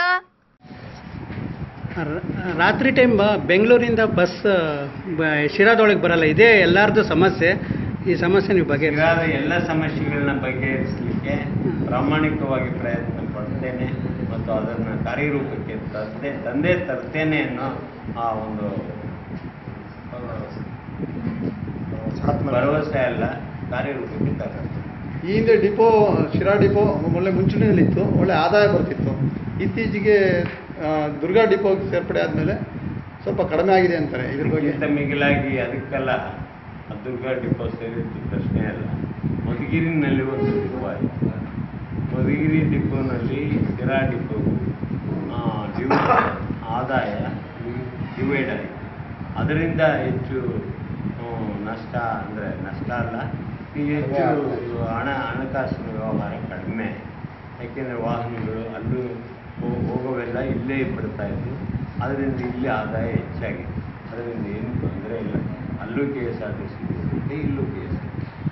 ರ- ರಾತ್ರಿ ಟೈಮ್ ಬೆಂಗಳೂರಿಂದ ಬಸ್ ಬ- ಶಿರಾದೊಳಗೆ ಬರಲ್ಲ ಇದೇ ಎಲ್ಲರದ್ದು ಸಮಸ್ಯೆ ಈ ಸಮಸ್ಯೆ ನೀವು ಬಗ್ಗೆ ಇರಾದ ಎಲ್ಲ ಸಮಸ್ಯೆಗಳನ್ನ ಬಗೆಹರಿಸಲಿಕ್ಕೆ ಪ್ರಾಮಾಣಿಕವಾಗಿ ಪ್ರಯತ್ನ ಪಡ್ತೇನೆ ಮತ್ತು ಅದನ್ನು ಕಾರ್ಯರೂಪಕ್ಕೆ ತರ್ತೆ ತಂದೆ ತರ್ತೇನೆ ಅನ್ನೋ ಆ ಒಂದು ಆ, ಭರವಸೆ ಅಲ್ಲ ಕಾರ್ಯರೂಪಕ್ಕೆ ತರಬೇಕು ಈ ಹಿಂದೆ ಡಿಪೋ ಶಿರಾ ಡಿಪೋ ಒಳ್ಳೆ ಮುಂಚೂಣಿಯಲ್ಲಿತ್ತು ಒಳ್ಳೆ ಆದಾಯ ಬರ್ತಿತ್ತು ಇತ್ತೀಚೆಗೆ ಆ, ದುರ್ಗಾ ಡಿಪೋ ಸೇರ್ಪಡೆ ಆದಮೇಲೆ ಸ್ವಲ್ಪ ಕಡಿಮೆ ಆಗಿದೆ ಅಂತಾರೆ ಇದ್ರ ಬಗ್ಗೆ ಇದಕ್ಕಿಂತ ಮಿಗಿಲಾಗಿ ಅದಕ್ಕೆಲ್ಲ ಆ ದುರ್ಗಾ ಡಿಪೋ ಸೇರಿದ್ದು ಪ್ರಶ್ನೆ ಅಲ್ಲ ಮಧುಗಿರಿನಲ್ಲಿ ಒಂದು ಡಿಪೋ ಆಯಿತು ಮಧುಗಿರಿ ಡಿಪೋನಲ್ಲಿ ಸಿರಾ ಡಿಪೋ ಡಿವ್ ಆದಾಯ ಡಿವೈಡ್ ಆಯಿತು ಅದರಿಂದ ಹೆಚ್ಚು ಹ್ಮ್, ನಷ್ಟ ಅಂದರೆ ನಷ್ಟ ಅಲ್ಲ ಈ ಹೆಚ್ಚು ಹಣ ಹಣಕಾಸಿನ ವ್ಯವಹಾರ ಕಡಿಮೆ ಯಾಕೆಂದರೆ ವಾಹನಗಳು ಅಲ್ಲೂ ಹೋ- ಹೋಗೋವೆಲ್ಲ ಇಲ್ಲೇ ಬಿಡ್ತಾ ಇದ್ವು ಅದರಿಂದ ಇಲ್ಲಿ ಆದಾಯ ಹೆಚ್ಚಾಗಿದೆ ಅದರಿಂದ ಏನು ತೊಂದರೆ ಇಲ್ಲ ಅಲ್ಲೂ K S R T C ಸಿಗುತ್ತೆ ಇಲ್ಲೂ K S R T C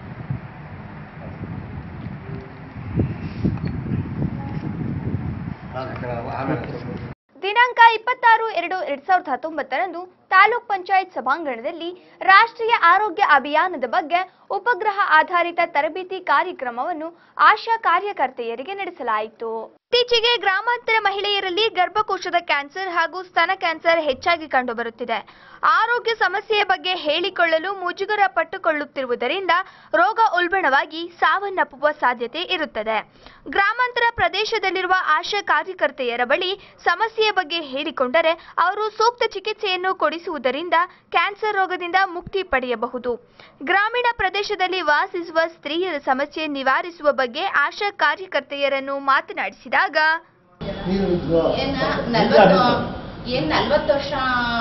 ದಿನಾಂಕ ಇಪ್ಪತ್ತಾರು ಎರಡು ಎರಡ್ ಸಾವಿರದ ಹತ್ತೊಂಬತ್ತರಂದು ತಾಲೂಕ್ ಪಂಚಾಯತ್ ಸಭಾಂಗಣದಲ್ಲಿ ರಾಷ್ಟ್ರೀಯ ಆರೋಗ್ಯ ಅಭಿಯಾನದ ಬಗ್ಗೆ ಉಪಗ್ರಹ ಆಧಾರಿತ ತರಬೇತಿ ಕಾರ್ಯಕ್ರಮವನ್ನು ಆಶಾ ಕಾರ್ಯಕರ್ತೆಯರಿಗೆ ನಡೆಸಲಾಯಿತು ಇತ್ತೀಚೆಗೆ ಗ್ರಾಮಾಂತರ ಮಹಿಳೆಯರಲ್ಲಿ ಗರ್ಭಕೋಶದ ಕ್ಯಾನ್ಸರ್ ಹಾಗೂ ಸ್ತನ ಕ್ಯಾನ್ಸರ್ ಹೆಚ್ಚಾಗಿ ಕಂಡುಬರುತ್ತಿದೆ ಆರೋಗ್ಯ ಸಮಸ್ಯೆಯ ಬಗ್ಗೆ ಹೇಳಿಕೊಳ್ಳಲು ಮುಜುಗರ ಪಟ್ಟುಕೊಳ್ಳುತ್ತಿರುವುದರಿಂದ ರೋಗ ಉಲ್ಬಣವಾಗಿ ಸಾವನ್ನಪ್ಪುವ ಸಾಧ್ಯತೆ ಇರುತ್ತದೆ ಗ್ರಾಮಾಂತರ ಪ್ರದೇಶದಲ್ಲಿರುವ ಆಶಾ ಕಾರ್ಯಕರ್ತೆಯರ ಬಳಿ ಸಮಸ್ಯೆಯ ಬಗ್ಗೆ ಹೇಳಿಕೊಂಡರೆ ಅವರು ಸೂಕ್ತ ಚಿಕಿತ್ಸೆಯನ್ನು ಕೊಡಿಸುವುದರಿಂದ ಕ್ಯಾನ್ಸರ್ ರೋಗದಿಂದ ಮುಕ್ತಿ ಪಡೆಯಬಹುದು ಗ್ರಾಮೀಣ ಪ್ರದೇಶದಲ್ಲಿ ವಾಸಿಸುವ ಸ್ತ್ರೀಯರ ಸಮಸ್ಯೆ ನಿವಾರಿಸುವ ಬಗ್ಗೆ ಆಶಾ ಕಾರ್ಯಕರ್ತೆಯರನ್ನು ಮಾತನಾಡಿಸಿದಾಗ ಏನ ನಲ್ವತ್ತು ಏನ್ ನಲ್ವತ್ತು ವರ್ಷ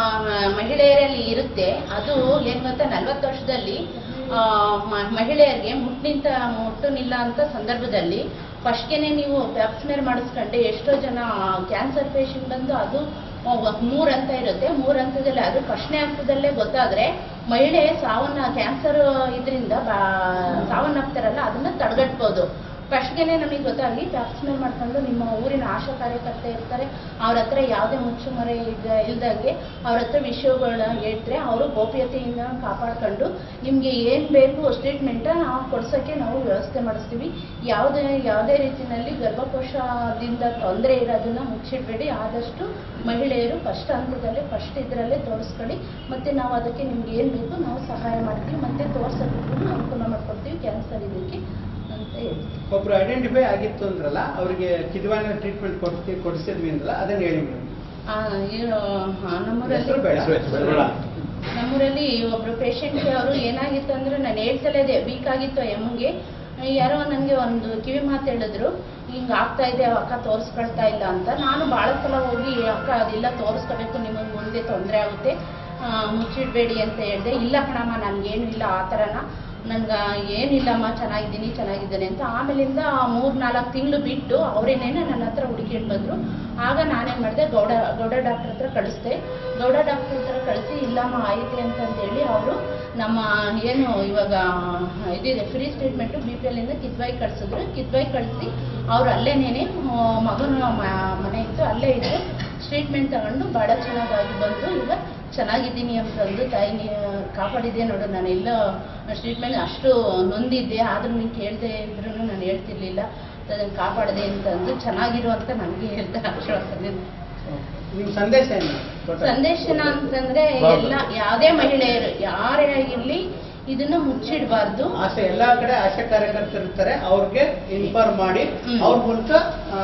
ಮಹಿಳೆಯರಲ್ಲಿ ಇರುತ್ತೆ ಅದು ಏನ್ ಗೊತ್ತಾ ನಲ್ವತ್ತು ವರ್ಷದಲ್ಲಿ ಆ, ಮ- ಮಹಿಳೆಯರಿಗೆ ಮುಟ್ಟಿಂತ ಮುಟ್ಟುನಿಲ್ಲ ಅಂತ ಸಂದರ್ಭದಲ್ಲಿ ಫಸ್ಟ್ಗೆನೆ ನೀವು ಪ್ಯಾಪ್ಸ್ಮೇರ್ ಮಾಡಿಸ್ಕೊಂಡೆ ಎಷ್ಟೋ ಜನ ಕ್ಯಾನ್ಸರ್ ಪೇಷಂಟ್ ಬಂದು ಅದು ಮೂರು ಹಂತ ಇರುತ್ತೆ ಮೂರು ಹಂತದಲ್ಲಿ ಅದು ಫಸ್ಟ್ನೇ ಹಂತದಲ್ಲೇ ಗೊತ್ತಾದ್ರೆ ಮಹಿಳೆ ಸಾವನ್ನ ಕ್ಯಾನ್ಸರ್ ಇದರಿಂದ ಸಾವನ್ನಪ್ತಾರಲ್ಲ ಅದನ್ನ ತಡೆಗಟ್ಬೋದು ಫಸ್ಟ್ಗೆನೆ ನಮಗೆ ಗೊತ್ತಾಗಿ ಪ್ಯಾಪ್ಸ್ಮೇರ್ ಮಾಡ್ಕೊಂಡು ನಿಮ್ಮ ಊರಿನ ಆಶಾ ಕಾರ್ಯಕರ್ತೆ ಇರ್ತಾರೆ ಅವ್ರ ಹತ್ರ ಯಾವುದೇ ಮುಚ್ಚುಮರೆ ಇದ್ದ ಇಲ್ದಂಗೆ ಅವ್ರ ಹತ್ರ ವಿಷಯಗಳನ್ನ ಹೇಳ್ತಾರೆ ಅವರು ಗೋಪ್ಯತೆಯಿಂದ ಕಾಪಾಡ್ಕೊಂಡು ನಿಮಗೆ ಏನು ಬೇಕು ಟ್ರೀಟ್ಮೆಂಟ್ ನಾವು ಕೊಡ್ಸೋಕ್ಕೆ ನಾವು ವ್ಯವಸ್ಥೆ ಮಾಡಿಸ್ತೀವಿ ಯಾವುದೇ ಯಾವುದೇ ರೀತಿಯಲ್ಲಿ ಗರ್ಭಕೋಶದಿಂದ ತೊಂದರೆ ಇರೋದನ್ನ ಮುಚ್ಚಿಡಬೇಡಿ ಆದಷ್ಟು ಮಹಿಳೆಯರು ಫಸ್ಟ್ ಹಂತದಲ್ಲೇ ಫಸ್ಟ್ ಇದರಲ್ಲೇ ತೋರಿಸ್ಕೊಳ್ಳಿ ಮತ್ತು ನಾವು ಅದಕ್ಕೆ ನಿಮ್ಗೆ ಏನು ಬೇಕು ನಾವು ಸಹಾಯ ಮಾಡ್ತೀವಿ ಮತ್ತು ತೋರ್ಸೋದಕ್ಕೂ ಅನುಕೂಲ ಮಾಡ್ಕೊಡ್ತೀವಿ ಕ್ಯಾನ್ಸರ್ ಇದಕ್ಕೆ ಅಂತ ಹೇಳ್ತೀವಿ ಒಬ್ರು ಐಡೆಂಟಿಫೈ ಆಗಿತ್ತು ಅಂದ್ರಲ್ಲ ಅವರಿಗೆ ಕಿದ್ವಾನ ಟ್ರೀಟ್ಮೆಂಟ್ ಕೊಡ್ತಿ ಕೊಡಿಸಿದ್ವಿ ಅಂದ್ರಲ್ಲ ಅದನ್ನ ಹೇಳಿ ಮೇಡಮ್ ಆ, ಇವ್ರು, ಆ, ನಮ್ಮೂರಲ್ಲಿ ಹೆಸರು ಬೇಡ ನಮ್ಮೂರಲ್ಲಿ ಒಬ್ರು ಪೇಷಂಟ್ ಅವರು ಏನಾಗಿತ್ತು ಅಂದ್ರೆ ನಾನು ಹೇಳ್ತಲೇ ಇದೆ ವೀಕ್ ಆಗಿತ್ತು ಎಮ್ಮಗೆ ಯಾರೋ ನನಗೆ ಒಂದು ಕಿವಿ ಮಾತು ಹೇಳಿದ್ರು ಹಿಂಗೆ ಆಗ್ತಾ ಇದೆ ಅಕ್ಕ ತೋರಿಸ್ಕೊಳ್ತಾ ಇಲ್ಲ ಅಂತ ನಾನು ಭಾಳ ಸಲ ಹೋಗಿ ಅಕ್ಕ ಅದೆಲ್ಲ ತೋರಿಸ್ಕೋಬೇಕು ನಿಮಗೆ ಮುಂದೆ ತೊಂದರೆ ಆಗುತ್ತೆ ಆ, ಮುಚ್ಚಿಡಬೇಡಿ ಅಂತ ಹೇಳಿದೆ ಇಲ್ಲ ಕಣಮ್ಮ ನನಗೇನು ಇಲ್ಲ ಆ ಥರನ ನನ್ಗೆ ಏನಿಲ್ಲಮ್ಮ ಚೆನ್ನಾಗಿದ್ದೀನಿ ಚೆನ್ನಾಗಿದ್ದೇನೆ ಅಂತ ಆಮೇಲಿಂದ ಮೂರು ನಾಲ್ಕು ತಿಂಗಳು ಬಿಟ್ಟು ಅವರೇನೇನೆ ನನ್ನ ಹತ್ರ ಹುಡುಕಿಟ್ಟು ಬಂದರು ಆಗ ನಾನೇನು ಮಾಡಿದೆ ಗೌಡ ಗೌಡ ಡಾಕ್ಟರ್ ಹತ್ರ ಕಳಿಸ್ದೆ ಗೌಡ ಡಾಕ್ಟರ್ ಹತ್ರ ಕಳಿಸಿ ಇಲ್ಲಮ್ಮ ಐತೆ ಅಂತಂದೇಳಿ ಅವರು ನಮ್ಮ ಏನು ಇವಾಗ ಇದಿದೆ ಫ್ರೀ ಟ್ರೀಟ್ಮೆಂಟು ಬಿ ಪಿ ಎಲ್ಲಿಂದ ಕಿದ್ವಾಯಿ ಕಳಿಸಿದ್ರು ಕಿದ್ವಾಯಿ ಕಳಿಸಿ ಅವ್ರು ಅಲ್ಲೇನೇನೆ ಮಗನ ಮ- ಮನೆ ಇತ್ತು ಅಲ್ಲೇ ಇದ್ದು ಟ್ರೀಟ್ಮೆಂಟ್ ತಗೊಂಡು ಭಾಳ ಚೆನ್ನಾಗಾಗಿ ಬಂದು ಈಗ ಚೆನ್ನಾಗಿದ್ದೀನಿ ಅಂತಂದು ತಾಯಿ ನೀ ಕಾಪಾಡಿದ್ದೆ ನೋಡು ನಾನು ಎಲ್ಲೋ ಟ್ರೀಟ್ಮೆಂಟ್ ಅಷ್ಟು ನೊಂದಿದ್ದೆ ಆದ್ರೂ ನೀನು ಕೇಳದೆ ಇದ್ರೂ ನಾನು ಹೇಳ್ತಿರ್ಲಿಲ್ಲ ಅದನ್ನು ಕಾಪಾಡಿದೆ ಅಂತಂದು ಚೆನ್ನಾಗಿರು ಅಂತ ನನಗೆ ಹೇಳ್ತಾರೆ ಆಶ್ವಾಸನೆ ನಿಮ್ಮ ಸಂದೇಶ ಏನು ಸಂದೇಶನ ಅಂತಂದ್ರೆ ಎಲ್ಲ ಯಾವುದೇ ಮಹಿಳೆಯರು ಯಾರೇ ಆಗಿರ್ಲಿ ಇದನ್ನ ಮುಚ್ಚಿಡಬಾರ್ದು ಆಶೆ ಎಲ್ಲಾ ಕಡೆ ಆಶಾ ಕಾರ್ಯಕರ್ತರು ಇರ್ತಾರೆ ಅವ್ರಿಗೆ ಇನ್ಫಾರ್ಮ್ ಮಾಡಿ ಹ್ಮ್. ಅವ್ರ ಮೂಲಕ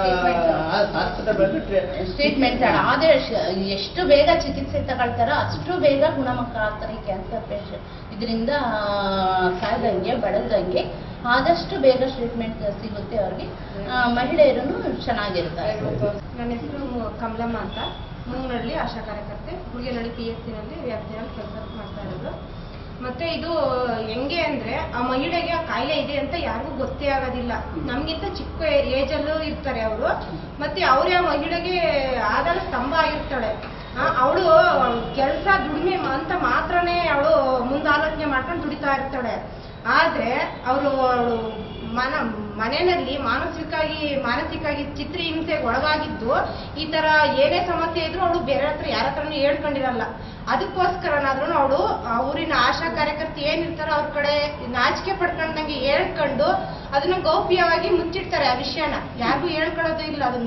ಆಸ್ಪತ್ರೆ ಟ್ರೀಟ್ಮೆಂಟ್ ಆದ್ರೆ ಶ- ಎಷ್ಟು ಬೇಗ ಚಿಕಿತ್ಸೆ ತಗೊಳ್ತಾರೋ ಅಷ್ಟು ಬೇಗ ಗುಣಮುಖ ಆಗ್ತಾರೆ ಈ ಕ್ಯಾನ್ಸರ್ ಪೇಷಂಟ್ ಇದರಿಂದ ಸಾಯ್ದಂಗೆ ಬಳಲ್ದಂಗೆ ಆದಷ್ಟು ಬೇಗ ಟ್ರೀಟ್ಮೆಂಟ್ ಸಿಗುತ್ತೆ ಅವ್ರಿಗೆ ಆ, ಮಹಿಳೆಯರು ಚೆನ್ನಾಗಿರ್ತಾರೆ ನನ್ನ ಹೆಸರು ಕಮಲಮ್ಮ ಅಂತ ಮೂಂಗನಹಳ್ಳಿ ಆಶಾ ಕಾರ್ಯಕರ್ತೆ ಹುಡುಗಿನಹಳ್ಳಿ ಪಿ ಎಸ್ ಸಿನಲ್ಲಿ ವ್ಯಾಪ್ತಿಯಲ್ಲಿ ಕೆಲಸ ಮಾಡ್ತಾ ಇರೋದು ಮತ್ತೆ ಇದು ಹೆಂಗೆ ಅಂದ್ರೆ ಆ ಮಹಿಳೆಗೆ ಆ ಕಾಯಿಲೆ ಇದೆ ಅಂತ ಯಾರಿಗೂ ಗೊತ್ತೇ ಆಗೋದಿಲ್ಲ ನಮ್ಗಿಂತ ಚಿಕ್ಕ ಏಜಲ್ಲೂ ಇರ್ತಾರೆ ಅವರು ಮತ್ತೆ ಅವರೇ ಆ ಮಹಿಳೆಗೆ ಆಧಾರ ಸ್ತಂಭ ಆಗಿರ್ತಾಳೆ ಅವಳು ಕೆಲಸ ದುಡಿಮೆ ಅಂತ ಮಾತ್ರನೇ ಅವಳು ಮುಂದಾಲೋಚನೆ ಮಾಡ್ಕೊಂಡು ದುಡಿತಾ ಇರ್ತಾಳೆ ಆದ್ರೆ ಅವರು ಮನ ಮನೆಯಲ್ಲಿ ಮಾನಸಿಕವಾಗಿ ಮಾನಸಿಕವಾಗಿ ಚಿತ್ರ ಹಿಂಸೆಗೆ ಒಳಗಾಗಿದ್ದು ಈ ತರ ಏನೇ ಸಮಸ್ಯೆ ಇದ್ರು ಅವಳು ಬೇರೆ ಹತ್ರ ಯಾರ ಹತ್ರನೂ ಹೇಳ್ಕೊಂಡಿರಲ್ಲ ಅದಕ್ಕೋಸ್ಕರನಾದ್ರೂ ಅವಳು ಆ ಊರಿನ ಆಶಾ ಕಾರ್ಯಕರ್ತೆ ಏನಿರ್ತಾರೋ ಅವ್ರ ಕಡೆ ನಾಚಿಕೆ ಪಡ್ಕೊಂಡಂಗೆ ಹೇಳ್ಕೊಂಡು ಅದನ್ನ ಗೌಪ್ಯವಾಗಿ ಮುಚ್ಚಿಡ್ತಾರೆ ಆ ವಿಷಯನ ಯಾರಿಗೂ ಹೇಳ್ಕೊಳ್ಳೋದು ಇಲ್ಲ ಅದನ್ನ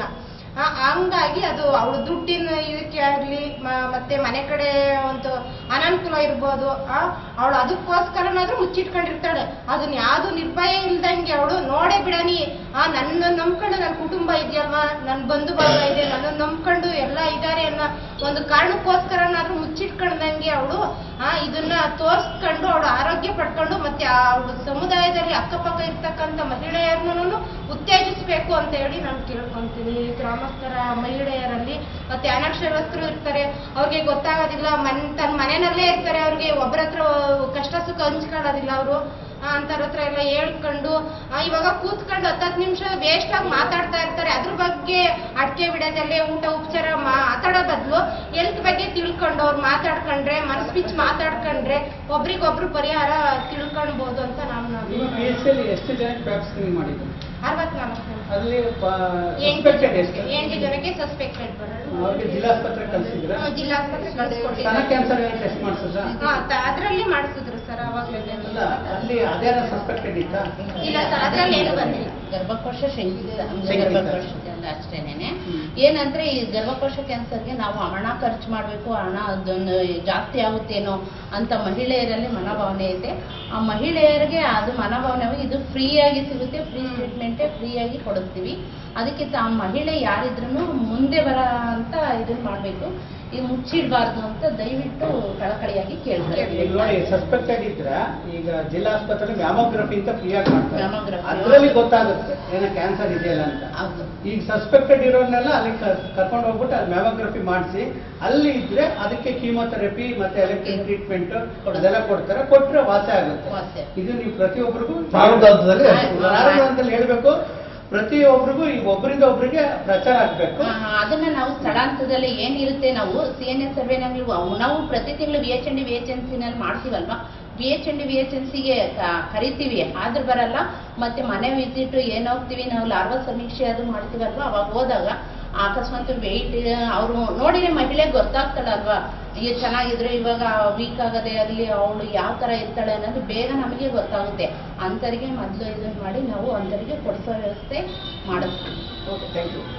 ಆ, ಹಂಗಾಗಿ ಅದು ಅವಳು ದುಡ್ಡಿನ ಇದಕ್ಕೆ ಆಗ್ಲಿ ಮ- ಮತ್ತೆ ಮನೆ ಕಡೆ ಒಂದು ಅನಾನುಕೂಲ ಇರ್ಬೋದು ಅವಳು ಅದಕ್ಕೋಸ್ಕರನಾದ್ರೂ ಮುಚ್ಚಿಟ್ಕೊಂಡಿರ್ತಾಳೆ ಅದನ್ನ ಯಾವ್ದು ನಿರ್ಭಯ ಇಲ್ದಂಗೆ ಅವಳು ನೋಡೇ ಬಿಡನಿ ಆ ನನ್ನ ನಂಬ್ಕೊಂಡು ನನ್ನ ಕುಟುಂಬ ಇದೆಯಲ್ವಾ ನನ್ನ ಬಂಧು ಬಳಗ ಇದೆ ನನ್ನ ನಂಬ್ಕೊಂಡು ಎಲ್ಲ ಇದ್ದಾರೆ ಅನ್ನೋ ಒಂದು ಕಾರಣಕ್ಕೋಸ್ಕರನಾದ್ರೂ ಮುಚ್ಚಿಟ್ಕೊಂಡಂಗೆ ಅವಳು ಆ ಇದನ್ನ ತೋರಿಸ್ಕೊಂಡು ಅವಳು ಆರೋಗ್ಯ ಪಡ್ಕೊಂಡು ಮತ್ತೆ ಅವಳು ಸಮುದಾಯದಲ್ಲಿ ಅಕ್ಕಪಕ್ಕ ಇರ್ತಕ್ಕಂಥ ಮಹಿಳೆಯರನ್ನು ಉತ್ತೇಜಿಸಬೇಕು ಅಂತ ಹೇಳಿ ನಾನು ಕೇಳ್ಕೊಂತೀನಿ ಗ್ರಾಮಸ್ಥರ ಮಹಿಳೆಯರಲ್ಲಿ ಮತ್ತೆ ಅನಕ್ಷರಸ್ಥರು ಇರ್ತಾರೆ ಅವ್ರಿಗೆ ಗೊತ್ತಾಗೋದಿಲ್ಲ ಮನ್ ತನ್ನ ಮನೆಯಲ್ಲೇ ಇರ್ತಾರೆ ಅವ್ರಿಗೆ ಒಬ್ಬರ ಹತ್ರ ಕಷ್ಟ ಸುಖ ಹಂಚ್ಕೊಳ್ಳೋದಿಲ್ಲ ಅವರು ಅಂತರ ಹತ್ರ ಎಲ್ಲ ಹೇಳ್ಕೊಂಡು ಆ, ಇವಾಗ ಕೂತ್ಕೊಂಡು ಹತ್ತತ್ತು ನಿಮಿಷ ವೇಸ್ಟ್ ಆಗಿ ಮಾತಾಡ್ತಾ ಇರ್ತಾರೆ ಅದ್ರ ಬಗ್ಗೆ ಅಡಿಕೆ ಬಿಡೋದಲ್ಲೇ ಊಟ ಉಪಚಾರ ಮಾತಾಡೋ ಬದಲು ಹೆಲ್ತ್ ಬಗ್ಗೆ ತಿಳ್ಕೊಂಡು ಅವ್ರು ಮಾತಾಡ್ಕೊಂಡ್ರೆ ಮನಸ್ ಬಿಚ್ಚಿ ಮಾತಾಡ್ಕೊಂಡ್ರೆ ಒಬ್ರಿಗೊಬ್ರು ಪರಿಹಾರ ತಿಳ್ಕೊಳ್ಬೋದು ಅಂತ ನಾನು ನಿಮ್ಮ ಪಿ ಎಸ್ ಸಿ ಎಷ್ಟು ಜನ ವ್ಯಾಪ್ಸ್ತೀನಿ ಮಾಡಿದ್ರು ಅರವತ್ನಾಲ್ಕು ಅಲ್ಲಿ ಎಂಟು ಸಸ್ಪೆಕ್ಟೆಡ್ ಎಷ್ಟು ಎಂಟು ಜನಕ್ಕೆ ಸಸ್ಪೆಕ್ಟೆಡ್ ಅವ್ರಿಗೆ ಜಿಲ್ಲಾಸ್ಪತ್ರೆ ಕಳಿಸಿದ್ರ ಜಿಲ್ಲಾಸ್ಪತ್ರೆ ಸ್ತನ ಕಳಿಸ್ಕೊಟ್ಟಿದ್ದಾರೆ ಕ್ಯಾನ್ಸರ್ ಟೆಸ್ಟ್ ಮಾಡಿಸಿದ್ರ ಹಾ, ತ- ಅದ್ರಲ್ಲಿ ಮಾಡಿಸಿದ್ರು ಸರ್ ಅವಾಗ್ಲೇ ಅಲ್ಲ ಅಲ್ಲಿ ಅದೇನ ಸಸ್ಪೆಕ್ಟೆಡ್ ಇತ್ತಾ ಇಲ್ಲ ಸರ್ ಅದ್ರಲ್ಲಿ ಏನು ಬಂದಿಲ್ಲ ಗರ್ಭಕೋಶ ಶಂಕಿತ ಶಂಕಿತ. ಗರ್ಭಕೋಶ ಅಷ್ಟೇನೆ ಏನಂದ್ರೆ ಈ ಗರ್ಭಕೋಶ ಕ್ಯಾನ್ಸರ್ಗೆ ನಾವು ಹಣ ಖರ್ಚು ಮಾಡಬೇಕು ಹಣ ಅದೊಂದು ಜಾಸ್ತಿ ಆಗುತ್ತೇನೋ ಅಂತ ಮಹಿಳೆಯರಲ್ಲಿ ಮನೋಭಾವನೆ ಇದೆ ಆ ಮಹಿಳೆಯರಿಗೆ ಅದು ಮನೋಭಾವನೆ ಇದು ಫ್ರೀಯಾಗಿ ಸಿಗುತ್ತೆ ಫ್ರೀ ಟ್ರೀಟ್ಮೆಂಟೇ ಫ್ರೀಯಾಗಿ ಕೊಡಿಸ್ತೀವಿ ಅದಕ್ಕೆ ಆ ಮಹಿಳೆ ಯಾರಿದ್ರು ಮುಂದೆ ಬರ ಅಂತ ಇದನ್ನ ಮಾಡಬೇಕು ಇದು ಮುಚ್ಚಿಡಬಾರ್ದು ಅಂತ ದಯವಿಟ್ಟು ಕಳಕಳಿಯಾಗಿ ಕೇಳ್ತಾರೆ ಈಗ ನೋಡಿ ಸಸ್ಪೆಕ್ಟೆಡ್ ಇದ್ರ ಈಗ ಜಿಲ್ಲಾಸ್ಪತ್ರೆ ಮ್ಯಾಮೋಗ್ರಫಿ ಅಂತ ಫ್ರೀ ಆಗಿ ಮಾಡ್ತಾರೆ Mammography. ಅದ್ರಲ್ಲಿ ಗೊತ್ತಾಗುತ್ತೆ ಏನೋ ಕ್ಯಾನ್ಸರ್ ಇದೆಯಲ್ಲ ಅಂತ ಹೌದು ಈಗ ಸಸ್ಪೆಕ್ಟೆಡ್ ಇರೋರ್ನೆಲ್ಲ ಅಲ್ಲಿ ಕರ್ಕೊಂಡು ಹೋಗ್ಬಿಟ್ಟು ಅಲ್ಲಿ ಮ್ಯಾಮೋಗ್ರಫಿ ಮಾಡಿಸಿ ಅಲ್ಲಿ ಇದ್ರೆ ಅದಕ್ಕೆ ಕೀಮೋಥೆರಪಿ ಮತ್ತೆ ಎಲೆಕ್ಟ್ರಿಕ್ ಟ್ರೀಟ್ಮೆಂಟ್ ಅದೆಲ್ಲ ಕೊಡ್ತಾರೆ ಕೊಟ್ರೆ ವಾಸಿ ಆಗುತ್ತೆ ವಾಸಿ. ಇದು ನೀವು ಪ್ರತಿಯೊಬ್ಬರಿಗೂ ಪ್ರಾರಂಭ ಹಂತದಲ್ಲಿ ಆಯ್ತು. ಪ್ರಾರಂಭ ಹಂತದಲ್ಲಿ ಹೇಳ್ಬೇಕು ಪ್ರತಿಯೊಬ್ಬರಿಗೂ ಈಗ ಒಬ್ಬರಿಂದ ಒಬ್ಬರಿಗೆ ಪ್ರಚಾರ ಆಗ್ಬೇಕು ಆ, ಅದನ್ನ ನಾವು ಸ್ಥಳಾಂತರದಲ್ಲಿ ಏನಿರುತ್ತೆ ನಾವು ಸಿ ಎನ್ ಎಸ್ ಸರ್ವೆ ನಾವು ನಾವು ಪ್ರತಿ ತಿಂಗಳು V H N D V H N ನಲ್ಲಿ ಮಾಡ್ತೀವಲ್ವಾ V H N D V H N ಸಿಗೆ ಕರಿತೀವಿ ಆದ್ರೂ ಬರಲ್ಲ ಮತ್ತೆ ಮನೆ ವಿಸಿಟ್ ಏನ್ ಹೋಗ್ತೀವಿ ನಾವು ಲಾರ್ವಾ ಸಮೀಕ್ಷೆ ಅದು ಮಾಡ್ತೀವಲ್ವಾ ಅವಾಗ ಹೋದಾಗ ಅಕಸ್ಮಾತ್ ವೆಯ್ಟ್ ಅವರು ನೋಡಿದ್ರೆ ಮಹಿಳೆಗೆ ಗೊತ್ತಾಗ್ತಾಳಲ್ವಾ ಈಗ ಚೆನ್ನಾಗಿದ್ರೆ ಇವಾಗ ವೀಕ್ ಆಗದೆ ಆಗಲಿ ಅವಳು ಯಾವ ತರ ಇರ್ತಾಳೆ ಅನ್ನೋದು ಬೇಗ ನಮಗೆ ಗೊತ್ತಾಗುತ್ತೆ ಅಂಥವ್ರಿಗೆ ಮೊದಲು ಇದನ್ನ ಮಾಡಿ ನಾವು ಅಂಥವ್ರಿಗೆ ಕೊಡಿಸೋ ವ್ಯವಸ್ಥೆ ಮಾಡಿಸ್ತೀವಿ ಓಕೆ ಥ್ಯಾಂಕ್ ಯು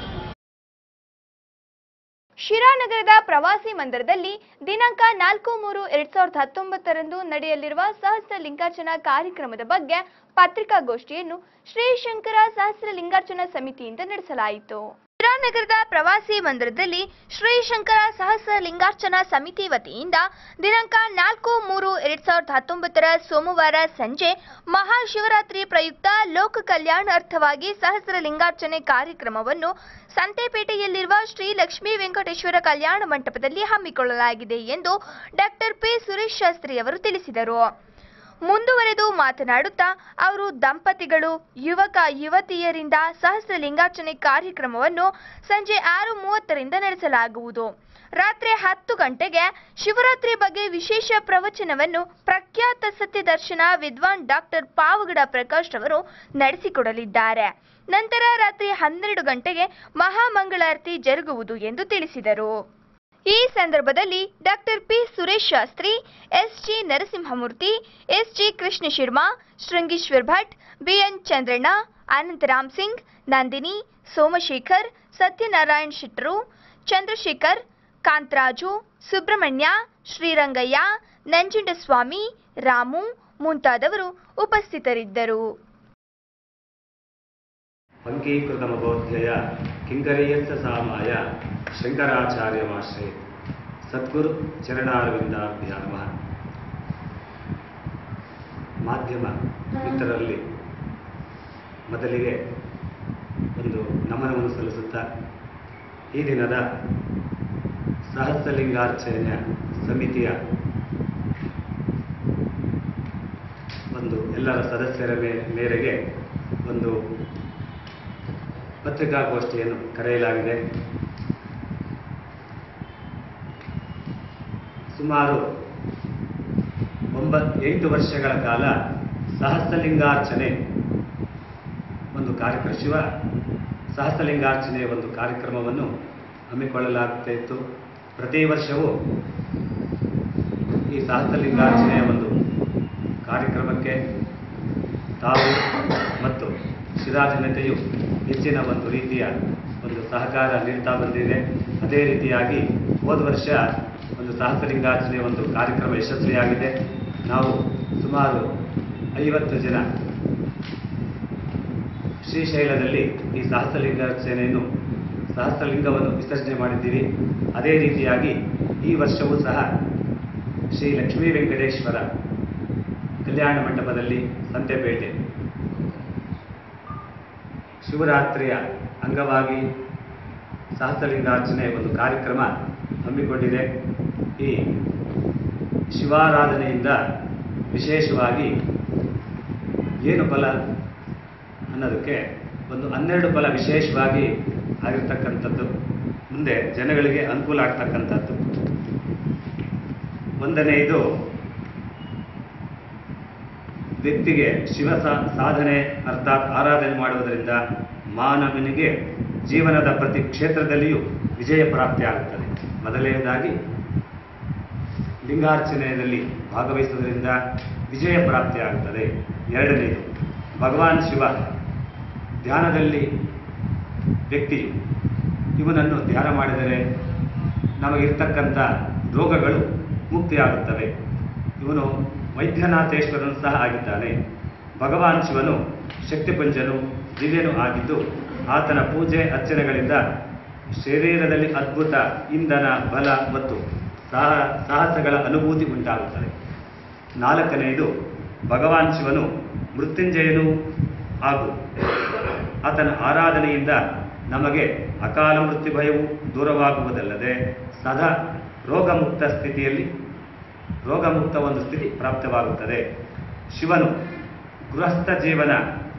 ಶಿರಾನಗರದ ಪ್ರವಾಸಿ ಮಂದಿರದಲ್ಲಿ ದಿನಾಂಕ ನಾಲ್ಕು ಮೂರು ಎರಡ್ ಸಾವಿರದ ಹತ್ತೊಂಬತ್ತರಂದು ನಡೆಯಲಿರುವ ಸಹಸ್ರ ಲಿಂಗಾರ್ಚನಾ ಕಾರ್ಯಕ್ರಮದ ಬಗ್ಗೆ ಪತ್ರಿಕಾಗೋಷ್ಠಿಯನ್ನು ಶ್ರೀ ಶಂಕರ ಸಹಸ್ರ ಲಿಂಗಾರ್ಚನಾ ಸಮಿತಿಯಿಂದ ನಡೆಸಲಾಯಿತು ಶಿರಾನಗರದ ಪ್ರವಾಸಿ ಮಂದಿರದಲ್ಲಿ ಶ್ರೀ ಶಂಕರ ಸಹಸ್ರ ಲಿಂಗಾರ್ಚನಾ ಸಮಿತಿ ವತಿಯಿಂದ ದಿನಾಂಕ ನಾಲ್ಕು ಮೂರು ಎರಡ್ ಸಾವಿರದ ಹತ್ತೊಂಬತ್ತರ ಸೋಮವಾರ ಸಂಜೆ ಮಹಾಶಿವರಾತ್ರಿ ಪ್ರಯುಕ್ತ ಲೋಕ ಕಲ್ಯಾಣಾರ್ಥವಾಗಿ ಸಹಸ್ರ ಲಿಂಗಾರ್ಚನೆ ಕಾರ್ಯಕ್ರಮವನ್ನು ಸಂತೆಪೇಟೆಯಲ್ಲಿರುವ ಶ್ರೀ ಲಕ್ಷ್ಮೀ ವೆಂಕಟೇಶ್ವರ ಕಲ್ಯಾಣ ಮಂಟಪದಲ್ಲಿ ಹಮ್ಮಿಕೊಳ್ಳಲಾಗಿದೆ ಎಂದು ಡಾಕ್ಟರ್ ಪಿ ಸುರೇಶ್ ಶಾಸ್ತ್ರಿ ಅವರು ತಿಳಿಸಿದರು ಮುಂದುವರೆದು ಮಾತನಾಡುತ್ತಾ ಅವರು ದಂಪತಿಗಳು ಯುವಕ ಯುವತಿಯರಿಂದ ಸಹಸ್ರ ಲಿಂಗಾರ್ಚನೆ ಕಾರ್ಯಕ್ರಮವನ್ನು ಸಂಜೆ ಆರು ಮೂವತ್ತರಿಂದ ನಡೆಸಲಾಗುವುದು ರಾತ್ರಿ ಹತ್ತು ಗಂಟೆಗೆ ಶಿವರಾತ್ರಿ ಬಗ್ಗೆ ವಿಶೇಷ ಪ್ರವಚನವನ್ನು ಪ್ರಖ್ಯಾತ ಸತ್ಯದರ್ಶನ ವಿದ್ವಾನ್ ಡಾಕ್ಟರ್ ಪಾವಗಡ ಪ್ರಕಾಶ್ ಅವರು ನಡೆಸಿಕೊಡಲಿದ್ದಾರೆ ನಂತರ ರಾತ್ರಿ ಹನ್ನೆರಡು ಗಂಟೆಗೆ ಮಹಾಮಂಗಳಾರತಿ ಜರುಗುವುದು ಎಂದು ತಿಳಿಸಿದರು ಈ ಸಂದರ್ಭದಲ್ಲಿ doctor P Suresh Shastri S G Narasimhamurthy S G Krishna Sharma Shringeeshwar Bhat B N Chandranna Anantharam Singh Nandini Somashekhar Satyanarayan ಶೆಟ್ಟರು ಚಂದ್ರಶೇಖರ್ ಕಾಂತರಾಜು ಸುಬ್ರಹ್ಮಣ್ಯ ಶ್ರೀರಂಗಯ್ಯ ನಂಜುಂಡಸ್ವಾಮಿ ರಾಮು ಮುಂತಾದವರು ಉಪಸ್ಥಿತರಿದ್ದರು ಪಂಕೀಕೃತಮಬೋಧ್ಯಯ ಕಿಂಕರೀಯಸ್ಸ ಸಾಮಾಯ ಶಂಕರಾಚಾರ್ಯಮಾಶ್ರಯ ಸದ್ಗುರು ಚರಣಾರವಿಂದಾಭ್ಯಾಮ ಮಾಧ್ಯಮ ಮಿತ್ರರಲ್ಲಿ ಮೊದಲಿಗೆ ಒಂದು ನಮನವನ್ನು ಸಲ್ಲಿಸುತ್ತಾ ಈ ದಿನದ ಸಹಸ್ರಲಿಂಗಾರ್ಚನೆಯ ಸಮಿತಿಯ ಒಂದು ಎಲ್ಲರ ಸದಸ್ಯರ ಮೇ- ಮೇರೆಗೆ ಒಂದು ಪತ್ರಿಕಾಗೋಷ್ಠಿಯನ್ನು ಕರೆಯಲಾಗಿದೆ ಸುಮಾರು ಒಂಬತ್ ಎಂಟು ವರ್ಷಗಳ ಕಾಲ ಸಹಸ್ರಲಿಂಗಾರ್ಚನೆ ಒಂದು ಕಾರ್ಯಕ್ರಮ ಶಿವ ಸಹಸ್ರಲಿಂಗಾರ್ಚನೆಯ ಒಂದು ಕಾರ್ಯಕ್ರಮವನ್ನು ಹಮ್ಮಿಕೊಳ್ಳಲಾಗ್ತಾ ಇತ್ತು ಪ್ರತಿ ವರ್ಷವೂ ಈ ಸಹಸ್ರಲಿಂಗಾರ್ಚನೆಯ ಒಂದು ಕಾರ್ಯಕ್ರಮಕ್ಕೆ ತಾವು ಮತ್ತು ಶಿರಾ ಜನತೆಯು ಹೆಚ್ಚಿನ ಒಂದು ರೀತಿಯ ಒಂದು ಸಹಕಾರ ನೀಡ್ತಾ ಬಂದಿದೆ ಅದೇ ರೀತಿಯಾಗಿ ಹೋದ ವರ್ಷ ಒಂದು ಸಹಸ್ರಲಿಂಗಾರ್ಚನೆ ಒಂದು ಕಾರ್ಯಕ್ರಮ ಯಶಸ್ವಿಯಾಗಿದೆ ನಾವು ಸುಮಾರು ಐವತ್ತು ಜನ ಶ್ರೀಶೈಲದಲ್ಲಿ ಈ ಸಹಸ್ರಲಿಂಗಾರ್ಚನೆಯನ್ನು ಸಹಸ್ರಲಿಂಗವನ್ನು ವಿಸರ್ಜನೆ ಮಾಡಿದ್ದೀವಿ ಅದೇ ರೀತಿಯಾಗಿ ಈ ವರ್ಷವೂ ಸಹ ಶ್ರೀ ಲಕ್ಷ್ಮೀ ವೆಂಕಟೇಶ್ವರ ಕಲ್ಯಾಣ ಮಂಟಪದಲ್ಲಿ ಸಂತೆಪೇಟೆ ಶಿವರಾತ್ರಿಯ ಅಂಗವಾಗಿ ಸಹಸ್ರಲಿಂಗಾರ್ಚನೆ ಒಂದು ಕಾರ್ಯಕ್ರಮ ಹಮ್ಮಿಕೊಂಡಿದೆ ಈ ಶಿವಾರಾಧನೆಯಿಂದ ವಿಶೇಷವಾಗಿ ಏನು ಫಲ ಅನ್ನೋದಕ್ಕೆ ಒಂದು ಹನ್ನೆರಡು ಫಲ ವಿಶೇಷವಾಗಿ ಆಗಿರ್ತಕ್ಕಂಥದ್ದು ಮುಂದೆ ಜನಗಳಿಗೆ ಅನುಕೂಲ ಆಗ್ತಕ್ಕಂಥದ್ದು ಒಂದನೆಯದು ವ್ಯಕ್ತಿಗೆ ಶಿವ ಸಾ- ಸಾಧನೆ ಅರ್ಥಾತ್ ಆರಾಧನೆ ಮಾಡುವುದರಿಂದ ಮಾನವನಿಗೆ ಜೀವನದ ಪ್ರತಿ ಕ್ಷೇತ್ರದಲ್ಲಿಯೂ ವಿಜಯ ಪ್ರಾಪ್ತಿಯಾಗುತ್ತದೆ ಮೊದಲನೆಯದಾಗಿ ಲಿಂಗಾರ್ಚನೆಯಲ್ಲಿ ಭಾಗವಹಿಸುವುದರಿಂದ ವಿಜಯ ಪ್ರಾಪ್ತಿಯಾಗುತ್ತದೆ ಎರಡನೆಯದು ಭಗವಾನ್ ಶಿವ ಧ್ಯಾನದಲ್ಲಿ ವ್ಯಕ್ತಿಯು ಇವನನ್ನು ಧ್ಯಾನ ಮಾಡಿದರೆ ನಮಗಿರ್ತಕ್ಕಂಥ ರೋಗಗಳು ಮುಕ್ತಿಯಾಗುತ್ತವೆ ಇವನು ವೈದ್ಯನಾಥೇಶ್ವರನು ಸಹ ಆಗಿದ್ದಾನೆ ಭಗವಾನ್ ಶಿವನು ಶಕ್ತಿಪುಂಜನು ದಿವ್ಯನು ಆಗಿದ್ದು ಆತನ ಪೂಜೆ ಅರ್ಚನೆಗಳಿಂದ ಶರೀರದಲ್ಲಿ ಅದ್ಭುತ ಇಂಧನ ಬಲ ಮತ್ತು ಸಾಹ ಸಾಹಸಗಳ ಅನುಭೂತಿ ಉಂಟಾಗುತ್ತದೆ ನಾಲ್ಕನೆಯದು ಭಗವಾನ್ ಶಿವನು ಮೃತ್ಯುಂಜಯನು ಹಾಗೂ ಆತನ ಆರಾಧನೆಯಿಂದ ನಮಗೆ ಅಕಾಲ ಮೃತ್ಯು ಭಯವು ದೂರವಾಗುವುದಲ್ಲದೆ ಸದಾ ರೋಗಮುಕ್ತ ಸ್ಥಿತಿಯಲ್ಲಿ ರೋಗಮುಕ್ತ ಒಂದು ಸ್ಥಿತಿ ಪ್ರಾಪ್ತವಾಗುತ್ತದೆ ಶಿವನು ಗೃಹಸ್ಥ ಜೀವನ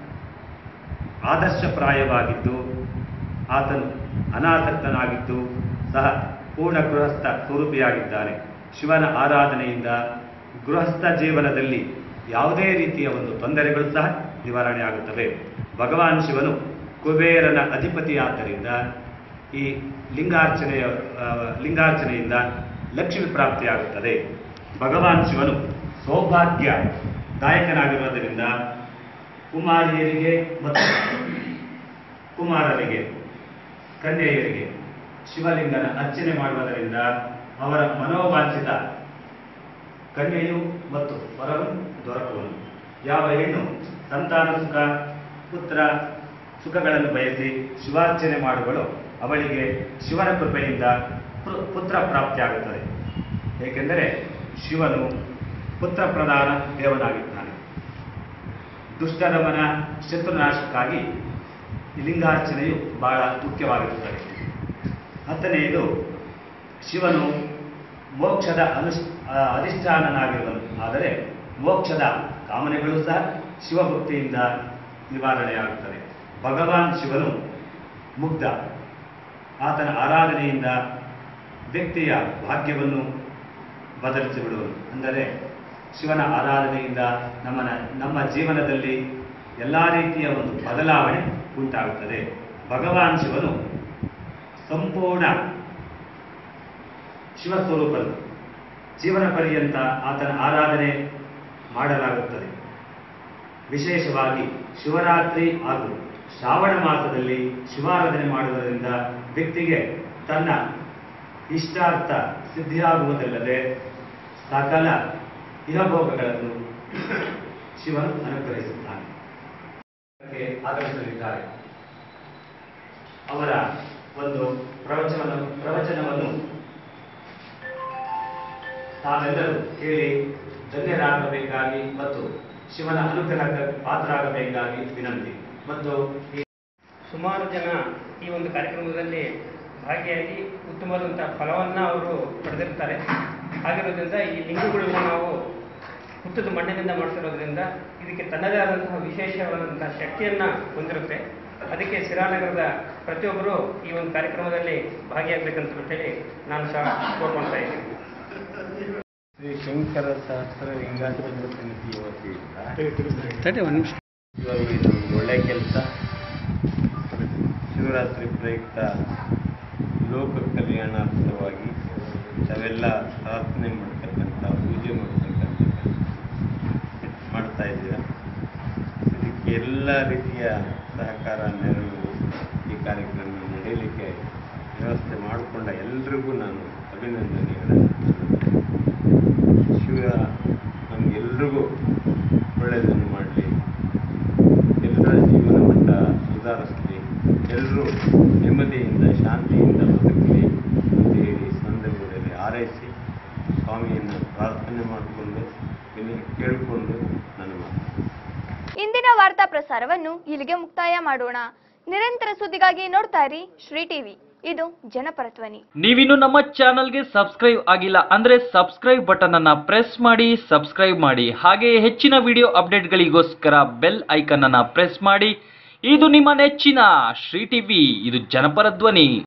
ಆದರ್ಶಪ್ರಾಯವಾಗಿದ್ದು ಆತನು ಅನಾಸಕ್ತನಾಗಿದ್ದು ಸಹ ಪೂರ್ಣ ಗೃಹಸ್ಥ ಸ್ವರೂಪಿಯಾಗಿದ್ದಾನೆ ಶಿವನ ಆರಾಧನೆಯಿಂದ ಗೃಹಸ್ಥ ಜೀವನದಲ್ಲಿ ಯಾವುದೇ ರೀತಿಯ ಒಂದು ತೊಂದರೆಗಳು ಸಹ ನಿವಾರಣೆ ಆಗುತ್ತವೆ ಭಗವಾನ್ ಶಿವನು ಕುಬೇರನ ಅಧಿಪತಿಯಾದ್ದರಿಂದ ಈ ಲಿಂಗಾರ್ಚನೆಯ ಆ, ಲಿಂಗಾರ್ಚನೆಯಿಂದ ಲಕ್ಷ್ಮಿ ಪ್ರಾಪ್ತಿಯಾಗುತ್ತದೆ ಭಗವಾನ್ ಶಿವನು ಸೌಭಾಗ್ಯ ದಾಯಕನಾಗಿರುವುದರಿಂದ ಕುಮಾರಿಯರಿಗೆ ಮತ್ತು ಕುಮಾರರಿಗೆ ಕನ್ಯೆಯರಿಗೆ ಶಿವಲಿಂಗನ ಅರ್ಚನೆ ಮಾಡುವುದರಿಂದ ಅವರ ಮನೋವಾಂಛಿತ ಕನ್ಯೆಯು ಮತ್ತು ವರವು ದೊರಕುವನು ಯಾವ ಹೆಣ್ಣು ಸಂತಾನ ಸುಖ ಪುತ್ರ ಸುಖಗಳನ್ನು ಬಯಸಿ ಶಿವಾರ್ಚನೆ ಮಾಡುವಳು ಅವಳಿಗೆ ಶಿವನ ಕೃಪೆಯಿಂದ ಪು- ಪುತ್ರ ಪ್ರಾಪ್ತಿಯಾಗುತ್ತದೆ ಏಕೆಂದರೆ ಶಿವನು ಪುತ್ರ ಪ್ರಧಾನ ದೇವನಾಗಿದ್ದಾನೆ ದುಷ್ಟರಮನ ಶತ್ರುನಾಶಕ್ಕಾಗಿ ಈ ಲಿಂಗಾರ್ಚನೆಯು ಬಹಳ ಮುಖ್ಯವಾಗಿರುತ್ತದೆ ಹತ್ತನೆಯದು ಶಿವನು ಮೋಕ್ಷದ ಅನುಷ್ ಆ, ಅಧಿಷ್ಠಾನನಾಗಿರುವನು ಆದರೆ ಮೋಕ್ಷದ ಕಾಮನೆಗಳು ಸಹ ಶಿವಭಕ್ತಿಯಿಂದ ನಿವಾರಣೆಯಾಗುತ್ತದೆ ಭಗವಾನ್ ಶಿವನು ಮುಗ್ಧ ಆತನ ಆರಾಧನೆಯಿಂದ ವ್ಯಕ್ತಿಯ ಭಾಗ್ಯವನ್ನು ಬದಲಿಸಿಬಿಡುವನು ಅಂದರೆ ಶಿವನ ಆರಾಧನೆಯಿಂದ ನಮ್ಮ ನಮ್ಮ ಜೀವನದಲ್ಲಿ ಎಲ್ಲ ರೀತಿಯ ಒಂದು ಬದಲಾವಣೆ ಉಂಟಾಗುತ್ತದೆ ಭಗವಾನ್ ಶಿವನು ಸಂಪೂರ್ಣ ಶಿವಸ್ವರೂಪನು ಜೀವನ ಪರ್ಯಂತ ಆತನ ಆರಾಧನೆ ಮಾಡಲಾಗುತ್ತದೆ ವಿಶೇಷವಾಗಿ ಶಿವರಾತ್ರಿ ಹಾಗೂ ಶ್ರಾವಣ ಮಾಸದಲ್ಲಿ ಶಿವಾರಾಧನೆ ಮಾಡುವುದರಿಂದ ವ್ಯಕ್ತಿಗೆ ತನ್ನ ಇಷ್ಟಾರ್ಥ ಸಿದ್ಧಿಯಾಗುವುದಲ್ಲದೆ ಸಕಲ ಇಹಭೋಗಗಳನ್ನು ಶಿವನು ಅನುಗ್ರಹಿಸುತ್ತಾನೆ ಕ್ಕೆ ಆಗಮಿಸಲಿದ್ದಾರೆ ಅವರ ಒಂದು ಪ್ರವಚನವನ್ನು ಪ್ರವಚನವನ್ನು ತಾವೆಲ್ಲರೂ ಕೇಳಿ ಧನ್ಯರಾಗಬೇಕಾಗಿ ಮತ್ತು ಶಿವನ ಅನುಗ್ರಹಕ್ಕೆ ಪಾತ್ರರಾಗಬೇಕಾಗಿ ವಿನಂತಿ ಮತ್ತು ಈ ಸುಮಾರು ಜನ ಈ ಒಂದು ಕಾರ್ಯಕ್ರಮದಲ್ಲಿ ಭಾಗಿಯಾಗಿ ಉತ್ತಮವಾದಂಥ ಫಲವನ್ನು ಅವರು ಪಡೆದಿರ್ತಾರೆ ಹಾಗಿರೋದ್ರಿಂದ ಈ ಲಿಂಗಗಳನ್ನು ನಾವು ಹುತ್ತದ ಮಣ್ಣಿನಿಂದ ಮಾಡಿಸಿರೋದ್ರಿಂದ ಇದಕ್ಕೆ ತನ್ನದೇ ಆದಂತಹ ವಿಶೇಷವಾದಂತಹ ಶಕ್ತಿಯನ್ನು ಹೊಂದಿರುತ್ತೆ ಅದಕ್ಕೆ ಸಿರಾನಗರದ ಪ್ರತಿಯೊಬ್ಬರು ಈ ಒಂದು ಕಾರ್ಯಕ್ರಮದಲ್ಲಿ ಭಾಗಿಯಾಗಬೇಕಂತ ಹೇಳಿ ನಾನು ಸಹ ಕೋರ್ಕೊಳ್ತಾ ಇದ್ದೀನಿ ಶ್ರೀ ಶಂಕರ ಸಹಸ್ರ ಲಿಂಗಾಚರಣ ಸಮಿತಿ ವತಿಯಿಂದ ತಡಿ ಒಂದು ನಿಮಿಷ ಇವಾಗ ಇದೊಂದು ಒಳ್ಳೆ ಕೆಲಸ ಶಿವರಾತ್ರಿ ಪ್ರಯುಕ್ತ ಲೋಕ ಕಲ್ಯಾಣಾರ್ಥವಾಗಿ ತಾವೆಲ್ಲ ಪ್ರಾರ್ಥನೆ ಮಾಡ್ತಕ್ಕಂಥ ಪೂಜೆ ಮಾಡ್ತಕ್ಕಂಥ ಮಾಡ್ತಾ ಇದ್ದೀರ ಇದಕ್ಕೆ ಎಲ್ಲ ರೀತಿಯ ಸಹಕಾರ ನೆರವು ಈ ಕಾರ್ಯಕ್ರಮ ನಡೆಯಲಿಕ್ಕೆ ವ್ಯವಸ್ಥೆ ಮಾಡಿಕೊಂಡ ಎಲ್ರಿಗೂ ನಾನು ಅಭಿನಂದನೆಗಳನ್ನು ಶಿವ ನಮಗೆಲ್ರಿಗೂ ಒಳ್ಳೆಯದನ್ನು ಮಾಡಲಿ ಎಲ್ಲರ ಜೀವನ ಮಟ್ಟ ಸುಧಾರಿಸಲಿ ಎಲ್ಲರೂ ನೆಮ್ಮದಿಯಿಂದ ಶಾಂತಿಯಿಂದ ಬದುಕಲಿ ಅಂತ ಹೇಳಿ ಈ ಸಂದರ್ಭದಲ್ಲಿ ಹಾರೈಸಿ ಸ್ವಾಮಿಯನ್ನು ಪ್ರಾರ್ಥನೆ ಮಾಡಿಕೊಂಡು ಇಲ್ಲಿ ಕೇಳಿಕೊಂಡು ನನ್ನ ಮಾತು ಇಂದಿನ ವಾರ್ತಾ ಪ್ರಸಾರವನ್ನು ಇಲ್ಲಿಗೆ ಮುಕ್ತಾಯ ಮಾಡೋಣ ನಿರಂತರ ಸುದ್ದಿಗಾಗಿ ನೋಡ್ತಾ ಇರಿ ಶ್ರೀ ಟಿವಿ ಇದು ಜನಪರ ಧ್ವನಿ ನೀವಿನ್ನು ನಮ್ಮ ಚಾನಲ್ಗೆ ಸಬ್ಸ್ಕ್ರೈಬ್ ಆಗಿಲ್ಲ ಅಂದ್ರೆ ಸಬ್ಸ್ಕ್ರೈಬ್ ಬಟನ್ ಅನ್ನ ಪ್ರೆಸ್ ಮಾಡಿ ಸಬ್ಸ್ಕ್ರೈಬ್ ಮಾಡಿ ಹಾಗೆ ಹೆಚ್ಚಿನ ವಿಡಿಯೋ ಅಪ್ಡೇಟ್ಗಳಿಗೋಸ್ಕರ ಬೆಲ್ ಐಕನ್ ಅನ್ನ ಪ್ರೆಸ್ ಮಾಡಿ ಇದು ನಿಮ್ಮ ನೆಚ್ಚಿನ ಶ್ರೀ ಟಿವಿ ಇದು ಜನಪರ ಧ್ವನಿ